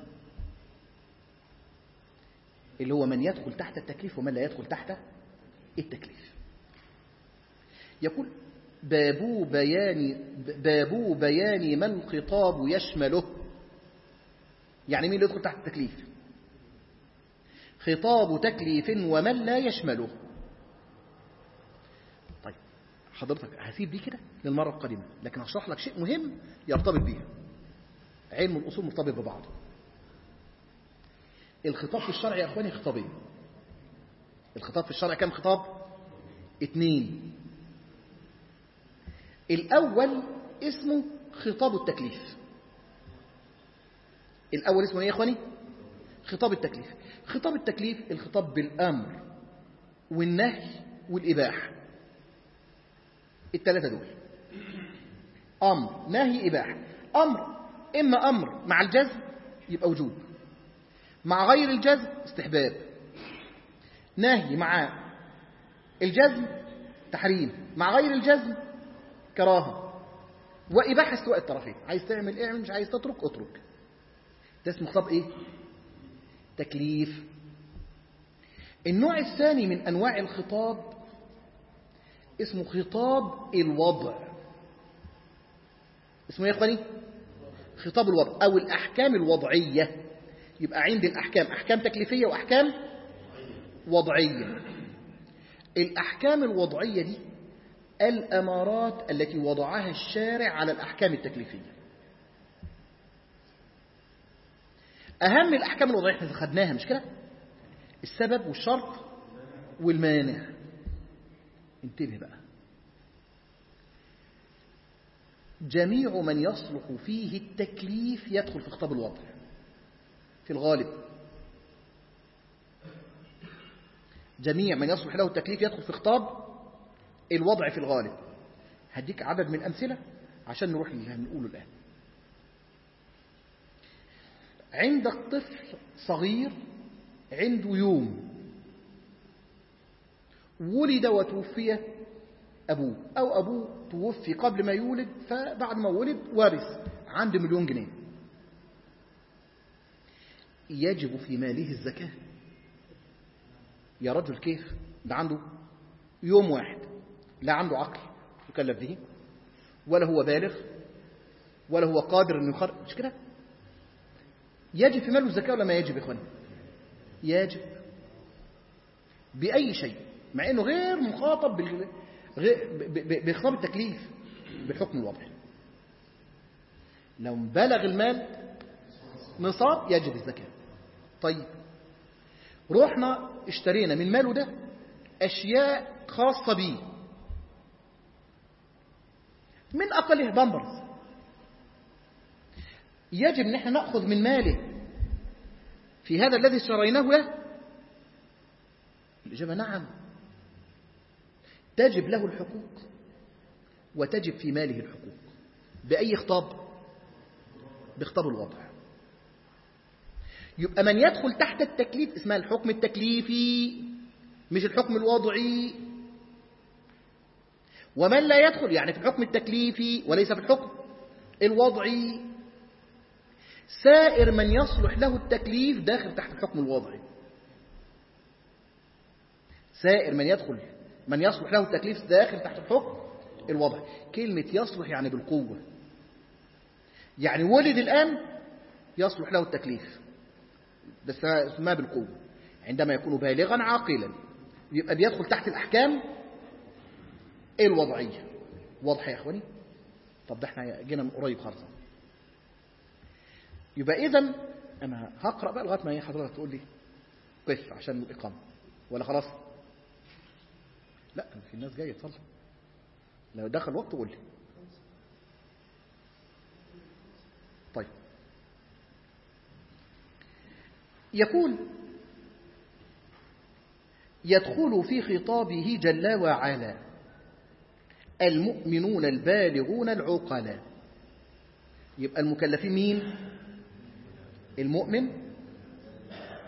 اللي هو من يدخل تحت التكليف ومن لا يدخل تحت التكليف يقول باب بيان باب بيان ما الخطاب يشمله يعني مين اللي يدخل تحت التكليف خطاب تكليف ومن لا يشمله طيب حضرتك هسيب دي كده للمرة القادمة لكن هشرح لك شيء مهم يرتبط بيها علم الأصول مرتبط ببعضه الخطاب في الشرع يا أخواني خطابين الخطاب في الشرع كم خطاب اتنين الأول اسمه خطاب التكليف الأول اسمه ايه يا أخواني خطاب التكليف خطاب التكليف الخطاب بالأمر والنهي والإباحة الثلاثة دول أمر نهي إباحة أمر إما أمر مع الجزم يبقى وجوب مع غير الجزم استحباب نهي مع الجزم تحريم مع غير الجزم كراهة وإباحة استواء الطرفين عايز تعمل اعمل مش عايز تترك اترك ده اسمه خطاب ايه تكليف النوع الثاني من أنواع الخطاب اسمه خطاب الوضع اسمه ايه يا اخواني خطاب الوضع أو الأحكام الوضعية يبقى عندي الأحكام أحكام تكليفية وأحكام وضعية الأحكام الوضعية دي الأمارات التي وضعها الشارع على الأحكام التكليفية أهم الأحكام الوضعية احنا خدناها مش كده السبب والشرط والمانع انتبه بقى جميع من يصلح فيه التكليف يدخل في خطاب الوضع في الغالب جميع من يصلح له التكليف يدخل في خطاب الوضع في الغالب هديك عدد من الأمثلة عشان نروح اللي هنقوله الآن عندك طفل صغير عنده يوم ولد وتوفي أبوه أو أبوه توفي قبل ما يولد فبعد ما ولد وارث عنده مليون جنيه يجب في ماله الزكاة يا رجل كيف ده عنده يوم واحد لا عنده عقل يكلف به ولا هو بالغ ولا هو قادر انه يخرج مش كده يجب في ماله الزكاة ولا ما يجب يا اخواني يجب بأي شيء مع انه غير مخاطب بال... بخطاب التكليف بالحكم الوضعي لو بلغ المال نصاب يجب الزكاة طيب رحنا اشترينا من ماله ده أشياء خاصة بيه من أقله بامبرز يجب ان احنا نأخذ من ماله في هذا الذي اشتريناه له الإجابة نعم تجب له الحقوق وتجب في ماله الحقوق بأي خطاب بخطاب الوضع يبقى من يدخل تحت التكليف اسمها الحكم التكليفي مش الحكم الوضعي ومن لا يدخل يعني في الحكم التكليفي وليس في الحكم الوضعي سائر من يصلح له التكليف داخل تحت الحكم الوضعي سائر من يدخل من يصلح له التكليف داخل تحت الحكم الوضعي كلمة يصلح يعني بالقوة يعني ولد الآن يصلح له التكليف بس اسمها بالقوة عندما يكون بالغا عاقلا يبقى بيدخل تحت الأحكام الوضعية واضح يا إخواني طب ده احنا جينا من قريب خالص يبقى إذا أنا هقرأ بقى لغاية ما هي حضرتك تقول لي قف عشان الإقامة ولا خلاص لا في الناس جاية تصلي لو دخل وقت قول لي طيب يقول يدخل في خطابه جل وعلا المؤمنون البالغون العقلاء يبقى المكلفين مين المؤمن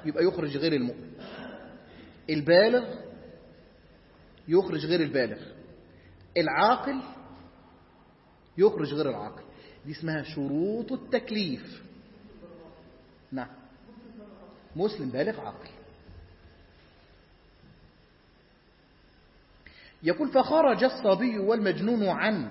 يبقى يخرج غير المؤمن البالغ يخرج غير البالغ العاقل يخرج غير العاقل دي اسمها شروط التكليف نعم مسلم بالغ عاقل يقول فخرج الصبي والمجنون عن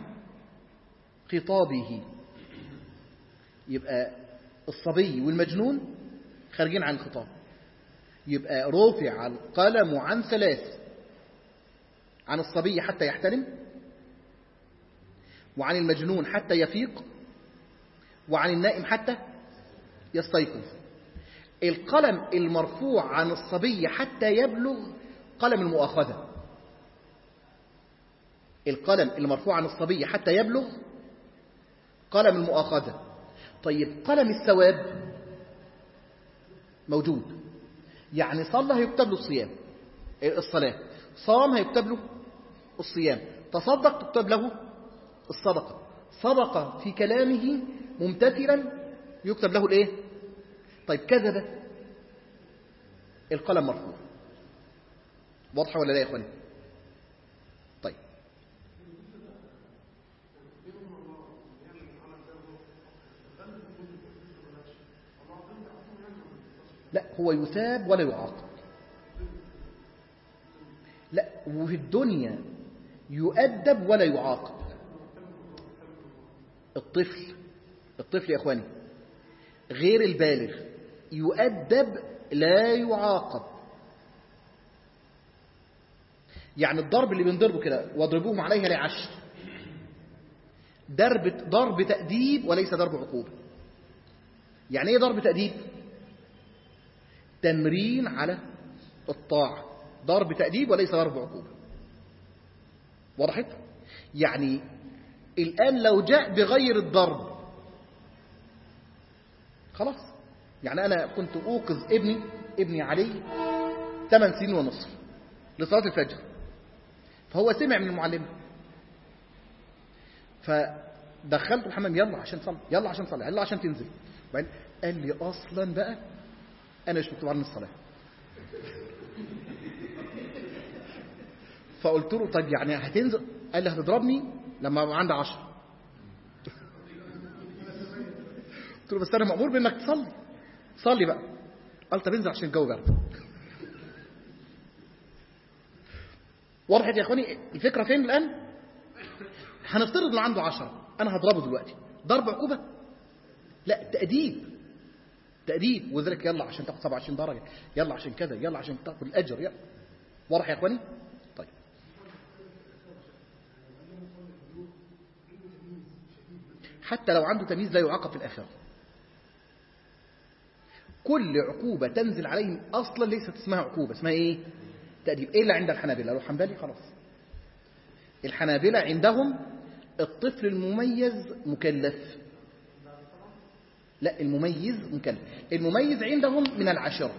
خطابه يبقى الصبي والمجنون خارجين عن الخطاب يبقى رفع القلم عن ثلاث عن الصبي حتى يحترم وعن المجنون حتى يفيق وعن النائم حتى يستيقظ القلم المرفوع عن الصبي حتى يبلغ قلم المؤاخذة القلم المرفوع عن الصبي حتى يبلغ قلم المؤاخذة طيب قلم الثواب موجود يعني صلى هيكتب له الصيام الصلاة صام هيكتب له الصيام تصدق تكتب له الصدقة صدق في كلامه ممتثلا يكتب له الايه طيب كذب القلم مرفوع واضحه ولا لا يا اخواني طيب لا هو يثاب ولا يعاقب لا وفي الدنيا يؤدب ولا يعاقب الطفل الطفل يا اخواني غير البالغ يؤدب لا يعاقب يعني الضرب اللي بنضربه كده واضربوهم عليها لعشر ضرب ضرب تأديب وليس ضرب عقوبة يعني ايه ضرب تأديب تمرين على الطاعة ضرب تأديب وليس ضرب عقوبة وضحت يعني الآن لو جاء بغير الضرب خلاص يعني أنا كنت أوقظ ابني ابني علي 8 سنين ونصف لصلاة الفجر فهو سمع من المعلمة فدخلت الحمام يلا عشان صلي يلا عشان صلي يلا عشان تنزل وبعدين قال لي أصلا بقى أنا مش مكتوب عني الصلاة فقلت له طيب يعني هتنزل قال لي هتضربني لما ابقى عندي عشرة قلت له بس انا مأمور بانك تصلي صلي بقى قال طب انزل عشان الجو برد وضحت يا اخواني الفكره فين الان هنفترض انه عنده عشرة انا هضربه دلوقتي ضرب عقوبه لا تأديب تأديب وذلك يلا عشان تاخد 27 درجه يلا عشان كذا يلا عشان تاخد الاجر يلا واضح يا اخواني طيب حتى لو عنده تمييز لا يعاقب في الآخرة كل عقوبة تنزل عليهم أصلا ليست اسمها عقوبة اسمها إيه تأديب إيه اللي عند الحنابلة لو حنبلي خلاص الحنابلة عندهم الطفل المميز مكلف لا المميز مكلف المميز عندهم من العشرة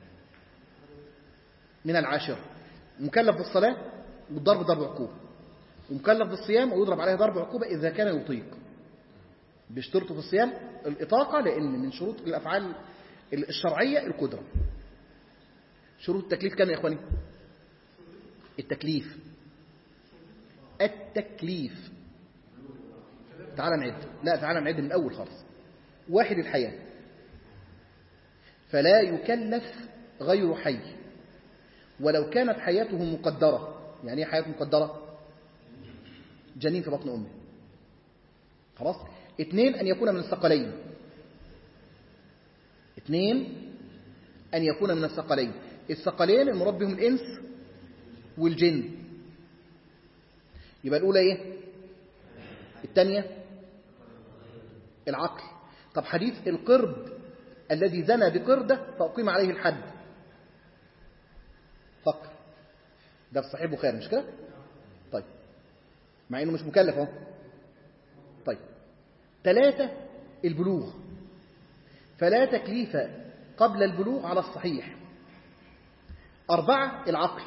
من العشرة مكلف بالصلاة والضرب ضرب عقوبة ومكلف بالصيام ويضرب عليه ضرب عقوبة إذا كان يطيق بيشترطوا في الصيام الإطاقة لأن من شروط الأفعال الشرعية القدرة شروط التكليف كم يا إخواني التكليف التكليف تعال نعد لا تعال نعد من الأول خالص واحد الحياة فلا يكلف غير حي ولو كانت حياته مقدرة يعني ايه حياته مقدرة جنين في بطن أمه خلاص اثنين أن يكون من الثقلين اثنين أن يكون من الثقلين الثقلين المراد بهم الإنس والجن يبقى الأولى إيه الثانية العقل طب حديث القرد الذي زنى بقردة فأقيم عليه الحد فكر ده في صحيح البخاري مش كده طيب مع انه مش مكلف اهو طيب ثلاثة البلوغ فلا تكليف قبل البلوغ على الصحيح أربعة العقل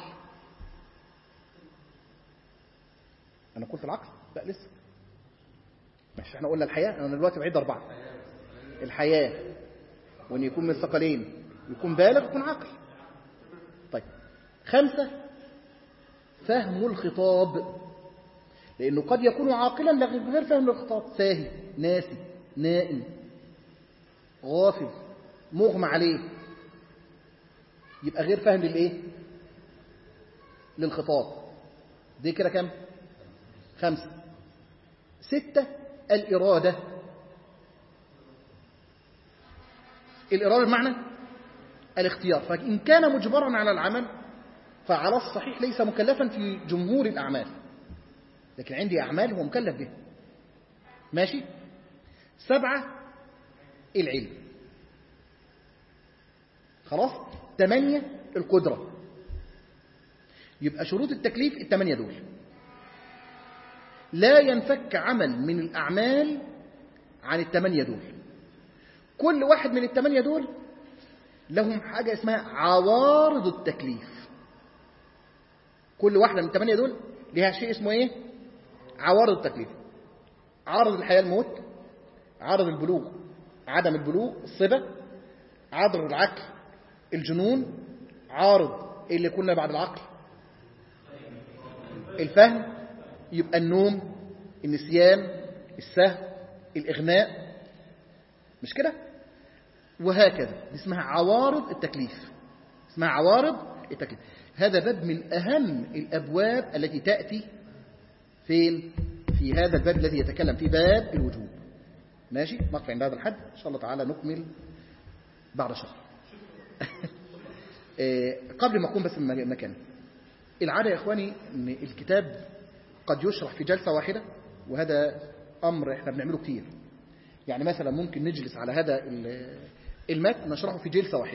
أنا قلت العقل لا لسه مش احنا قلنا الحياة أنا دلوقتي بعيد أربعة الحياة وأن يكون من الثقلين يكون بالغ يكون عاقل طيب خمسة فهم الخطاب لأنه قد يكون عاقلا لكن غير فهم الخطاب ساهي ناسي نائم غافل مغمى عليه يبقى غير فاهم للايه للخطاب دي كده كام خمسة ستة الإرادة الإرادة بمعنى الاختيار فإن كان مجبرا على العمل فعلى الصحيح ليس مكلفا في جمهور الأعمال لكن عندي أعمال هو مكلف بها ماشي سبعة العلم خلاص ثمانية القدرة يبقى شروط التكليف الثمانية دول لا ينفك عمل من الأعمال عن الثمانية دول كل واحد من الثمانية دول لهم حاجة اسمها عوارض التكليف كل واحدة من الثمانية دول لها شيء اسمه ايه عوارض التكليف عارض الحياة الموت عارض البلوغ عدم البلوغ الصبا عارض العقل الجنون عارض اللي كنا بعد العقل الفهم يبقى النوم النسيان السهو الإغماء مش كده وهكذا دي اسمها عوارض التكليف اسمها عوارض التكليف هذا باب من أهم الأبواب التي تأتي فين في هذا الباب الذي يتكلم فيه باب الوجوب ماشي نقف عند هذا الحد إن شاء الله تعالى نكمل بعد شهر قبل ما أقوم بس من مكان العادة يا إخواني أن الكتاب قد يشرح في جلسة واحدة وهذا أمر إحنا بنعمله كتير يعني مثلا ممكن نجلس على هذا المتن نشرحه في جلسة واحدة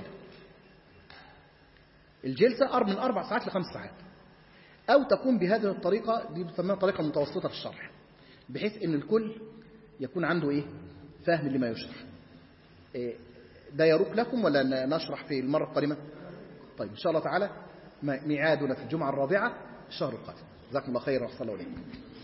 الجلسة من أربع ساعات لخمس ساعات أو تكون بهذه الطريقة دي بنسميها طريقة متوسطة في الشرح بحيث أن الكل يكون عنده إيه فهم لما يشرح إيه ده يروق لكم ولا نشرح في المرة القادمة طيب إن شاء الله تعالى ميعادنا في الجمعة الرابعة الشهر القادم جزاكم الله خير وصلى الله عليكم